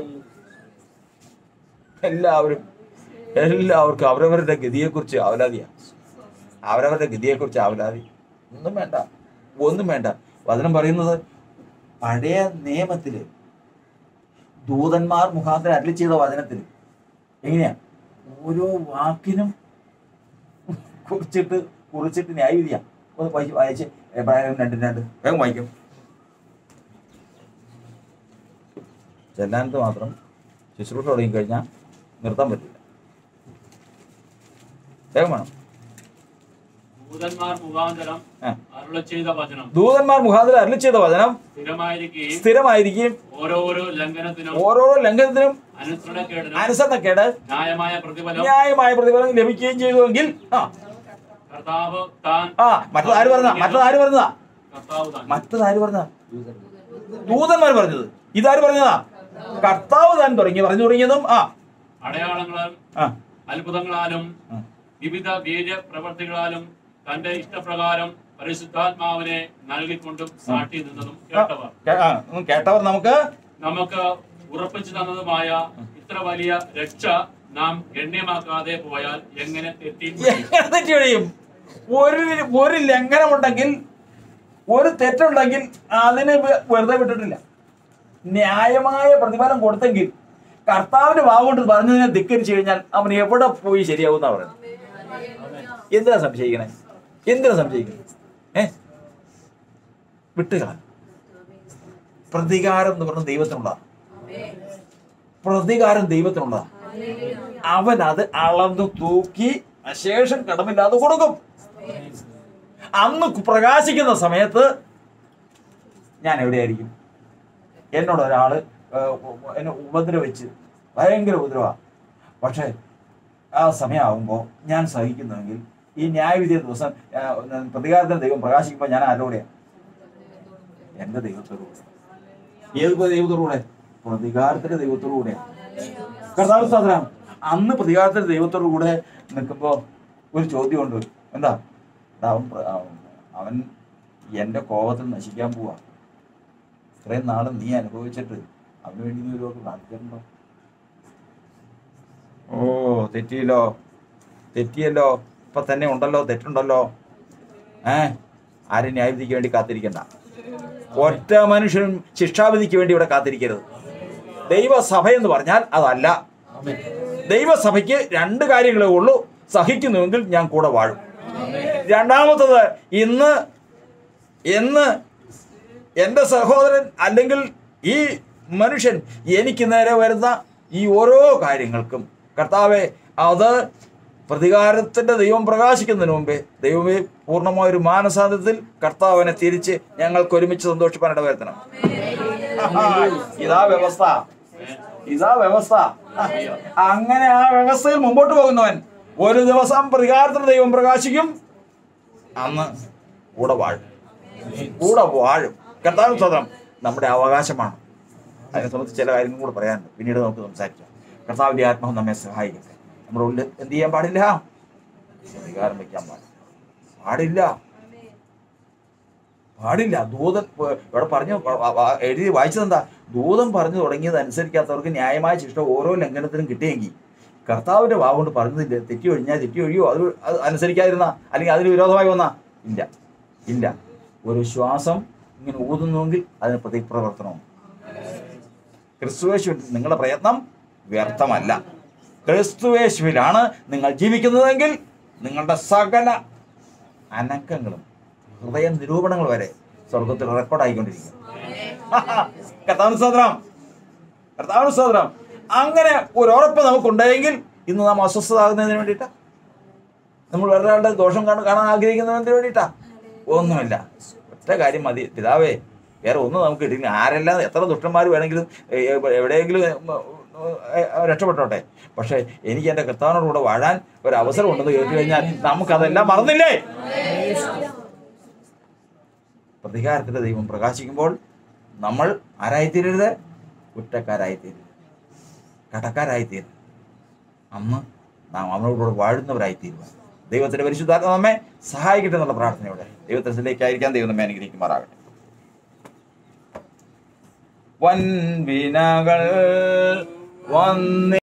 എല്ലാവരും എല്ലാവർക്കും അവരവരുടെ ഗതിയെക്കുറിച്ച് അവലാതിയാണ് അവരവരുടെ ഗതിയെക്കുറിച്ച് അവലാതി ഒന്നും വേണ്ട ഒന്നും വേണ്ട വചനം പറയുന്നത് പഴയ നിയമത്തില് ദൂതന്മാർ മുഖാന്തരം അരളി ചെയ്ത വചനത്തിൽ എങ്ങനെയാ ഓരോ വാക്കിനും കുറിച്ചിട്ട് കുറിച്ചിട്ട് ന്യായവിധിയാ ഒന്ന് വായിച്ച് വായിച്ച് എബ്രാഹിം രണ്ടും രണ്ട് വേഗം വായിക്കും ചെല്ലാനത്ത് മാത്രം ശുശ്രൂഷ തുടങ്ങി കഴിഞ്ഞാൽ നിർത്താൻ പറ്റില്ല വേഗം വേണം ദൂതന്മാർ മുഖാന്തരം ആ. അരുള ചെയ്ത വചനം ദൂതന്മാർ മുഖാന്തരം അരളി ചെയ്ത വചനം സ്ഥിരമായിരിക്കുകയും സ്ഥിരമായിരിക്കും ഓരോരോ ലംഘനത്തിനും ഓരോരോ ലംഘനത്തിനും അനുസരണക്കേടിനും അനുസരണക്കേട് ന്യായമായ പ്രതിഫലം ന്യായമായ പ്രതിഫലം ലഭിക്കുകയും ചെയ്തുവെങ്കിൽ ആ കർത്താവ് താൻ ആ മറ്റത് ആര് പറഞ്ഞ മറ്റത് ആര് പറഞ്ഞതാ കർത്താവ് താൻ മറ്റത് ആര് പറഞ്ഞ ദൂതന്മാർ പറഞ്ഞത് ഇതാര് പറഞ്ഞതാ കർത്താവ് താൻ തുടങ്ങി പറഞ്ഞു തുടങ്ങിയതും ആ അടയാളങ്ങളും ആ അത്ഭുതങ്ങളാലും ആ. വിവിധ വീര്യ പ്രവർത്തികളാലും തന്റെ ഇഷ്ടപ്രകാരം പരിശുദ്ധാത്മാവിനെ നൽകിക്കൊണ്ടും സാക്ഷി നിന്നതും കേട്ടവർ കേ- ആ, ഉം, കേട്ടവർ നമുക്ക് നമുക്ക് ഉറപ്പിച്ചു തന്നതുമായ ഇത്ര വലിയ രക്ഷ നാം ഗണ്യമാക്കാതെ പോയാൽ എങ്ങനെ തെറ്റി എങ്ങനെ തെറ്റി കഴിയും ഒരു ഒരു ലംഘനമുണ്ടെങ്കിൽ ഒരു തെറ്റുണ്ടെങ്കിൽ അതിന് വെ- വെറുതെ വിട്ടിട്ടില്ല ന്യായമായ പ്രതിഫലം കൊടുത്തെങ്കിൽ കർത്താവിന്റെ വാവുകൊണ്ട് പറഞ്ഞതിനെ ധിക്കരിച്ചു കഴിഞ്ഞാൽ അവൻ എവിടെ പോയി ശരിയാവുന്ന പറയുന്നത് എന്തിനാ സംശയിക്കണേ എന്തിനാ സംശയിക്കണേ ഏ വിട്ടുകള പ്രതികാരം എന്ന് പറഞ്ഞ ദൈവത്തിനുള്ളതാണ് പ്രതികാരം ദൈവത്തിനുള്ളതാണ് അവൻ അത് അളന്ന് തൂക്കി അശേഷം കടമില്ലാതെ കൊടുക്കും അന്ന് പ്രകാശിക്കുന്ന സമയത്ത് ഞാൻ എവിടെയായിരിക്കും എന്നോട് ഒരാള് ഏഹ്, എന്നെ ഉപദ്രവിച്ച് ഭയങ്കര ഉപദ്രവ പക്ഷേ ആ സമയമാകുമ്പോൾ ഞാൻ സഹിക്കുന്നുവെങ്കിൽ ഈ ന്യായവിധി ദിവസം ഏഹ്, പ്രതികാരത്തിന് ദൈവം പ്രകാശിക്കുമ്പോൾ ഞാൻ ആരോടെയാണ് എന്റെ ദൈവത്തോടുകൂടെ ഏത് ദൈവത്തോടുകൂടെ പ്രതികാരത്തിന്റെ ദൈവത്തോടുകൂടെയാണ് കർത്താവ് സാധനം അന്ന് പ്രതികാരത്തിന്റെ ദൈവത്തോടു കൂടെ നിൽക്കുമ്പോ ഒരു ചോദ്യമുണ്ട് എന്താ എടാ, അവൻ പ്ര- അവൻ- അവൻ എന്റെ കോപത്തിൽ നശിക്കാൻ പോവാ ഇത്രയും നാളും നീ അനുഭവിച്ചിട്ട് അവന് വേണ്ടി നീ ഒരു കാണിക്കണ്ടോ ഓ തെറ്റിയല്ലോ തെറ്റിയല്ലോ ഇപ്പൊ തന്നെ ഉണ്ടല്ലോ തെറ്റുണ്ടല്ലോ ഏ ആരും ന്യായവിധിക്ക് വേണ്ടി കാത്തിരിക്കണ്ട ഒറ്റ മനുഷ്യനും ശിക്ഷാവിധിക്ക് വേണ്ടി ഇവിടെ കാത്തിരിക്കരുത് ദൈവസഭ എന്ന് പറഞ്ഞാൽ അതല്ല ദൈവസഭയ്ക്ക് രണ്ട് കാര്യങ്ങളേ ഉള്ളൂ സഹിക്കുന്നുവെങ്കിൽ ഞാൻ കൂടെ വാഴും രണ്ടാമത്തത് ഇന്ന് എന്ന് എൻ്റെ സഹോദരൻ അല്ലെങ്കിൽ ഈ മനുഷ്യൻ എനിക്ക് നേരെ വരുന്ന ഈ ഓരോ കാര്യങ്ങൾക്കും കർത്താവെ അത് പ്രതികാരത്തിന്റെ ദൈവം പ്രകാശിക്കുന്നതിന് മുമ്പേ ദൈവമേ പൂർണ്ണമായ ഒരു മാനസാന്തത്തിൽ കർത്താവിനെ തിരിച്ച് ഞങ്ങൾക്ക് ഒരുമിച്ച് സന്തോഷിപ്പാൻ ഇടവരുത്തണം ഇതാ വ്യവസ്ഥ ഇതാ വ്യവസ്ഥ അങ്ങനെ ആ വ്യവസ്ഥയിൽ മുമ്പോട്ട് പോകുന്നവൻ ഒരു ദിവസം പ്രതികാരത്തിന് ദൈവം പ്രകാശിക്കും അന്ന് കൂടെ വാഴും കൂടെ വാഴും കർത്താവ് സ്വതം നമ്മുടെ അവകാശമാണ് അതിനെ സംബന്ധിച്ച് ചില കാര്യങ്ങളും കൂടെ പറയാനുണ്ട് പിന്നീട് നമുക്ക് സംസാരിക്കാം കർത്താവിന്റെ ആത്മാവ് നമ്മെ സഹായിക്കട്ടെ നമ്മുടെ ഉള്ളിൽ എന്ത് ചെയ്യാൻ പാടില്ല പ്രതികാരം വയ്ക്കാൻ പാടില്ല പാടില്ല പാടില്ല ദൂതൻ ഏർ, ഇവിടെ പറഞ്ഞു വ- വ- വ- എഴുതി വായിച്ചതെന്താ ദൂതൻ പറഞ്ഞു തുടങ്ങിയത് അനുസരിക്കാത്തവർക്ക് ന്യായമായ ശിക്ഷ ഓരോ ലംഘനത്തിനും കിട്ടിയെങ്കിൽ കർത്താവിന്റെ വാവുകൊണ്ട് പറഞ്ഞതില്ല തെറ്റി ഒഴിഞ്ഞാൽ തെറ്റി ഒഴിയോ അത് അത് അനുസരിക്കാതിരുന്ന അല്ലെങ്കിൽ അതിന് വിരോധമായി വന്നാ ഇല്ല ഇല്ല ഒരു ശ്വാസം ഇങ്ങനെ ഊതുന്നുവെങ്കിൽ അതിന് പ്രതിപ്രവർത്തനവും ക്രിസ്തുവേശുവിൽ നിങ്ങളുടെ പ്രയത്നം വ്യർത്ഥമല്ല ക്രിസ്തുവേശുവിലാണ് നിങ്ങൾ ജീവിക്കുന്നതെങ്കിൽ നിങ്ങളുടെ സകല അനക്കങ്ങളും ഹൃദയ നിരൂപണങ്ങൾ വരെ സ്വർഗത്തിൽ റെക്കോർഡായിക്കൊണ്ടിരിക്കും കർത്താവിന് സ്തോത്രം കർത്താവിന് സ്തോത്രം അങ്ങനെ ഒരു ഉറപ്പ് നമുക്കുണ്ടെങ്കിൽ ഇന്ന് നാം അസ്വസ്ഥതാകുന്നതിന് വേണ്ടിയിട്ടാ നമ്മൾ വേറൊരാളുടെ ദോഷം കാണാൻ കാണാൻ ആഗ്രഹിക്കുന്നതിന് വേണ്ടിയിട്ടാ ഒന്നുമില്ല ഒറ്റ കാര്യം മതി പിതാവേ വേറെ ഒന്നും നമുക്ക് കിട്ടില്ല ആരെല്ലാം എത്ര ദുഷ്ടന്മാർ വേണമെങ്കിലും ഏ, ഏ, എവിടെയെങ്കിലും ഉം, ഏ, ഏ, രക്ഷപ്പെട്ടോട്ടെ പക്ഷെ എനിക്ക് എൻ്റെ കർത്താവിനോട് കൂടെ വാഴാൻ ഒരു അവസരം ഉണ്ടെന്ന് കേട്ടു കഴിഞ്ഞാൽ നമുക്കതെല്ലാം മറന്നില്ലേ പ്രതികാരത്തിന്റെ ദൈവം പ്രകാശിക്കുമ്പോൾ നമ്മൾ ആരായിത്തീരരുത് കുറ്റക്കാരായിത്തീരരുത് കടക്കാരായിത്തീരരുത് അന്ന് നാം അവനോടുകൂടെ വാഴുന്നവരായിത്തീരുക ദൈവത്തിന്റെ പരിശുദ്ധാത്മ നമ്മെ സഹായിക്കട്ടെ എന്നുള്ള പ്രാർത്ഥനയോടെ ദൈവത്തിലേക്കായിരിക്കാൻ ദൈവം നമ്മെ അനുഗ്രഹിക്കുമാറാകട്ടെ വൻവിനകൾ വന്നി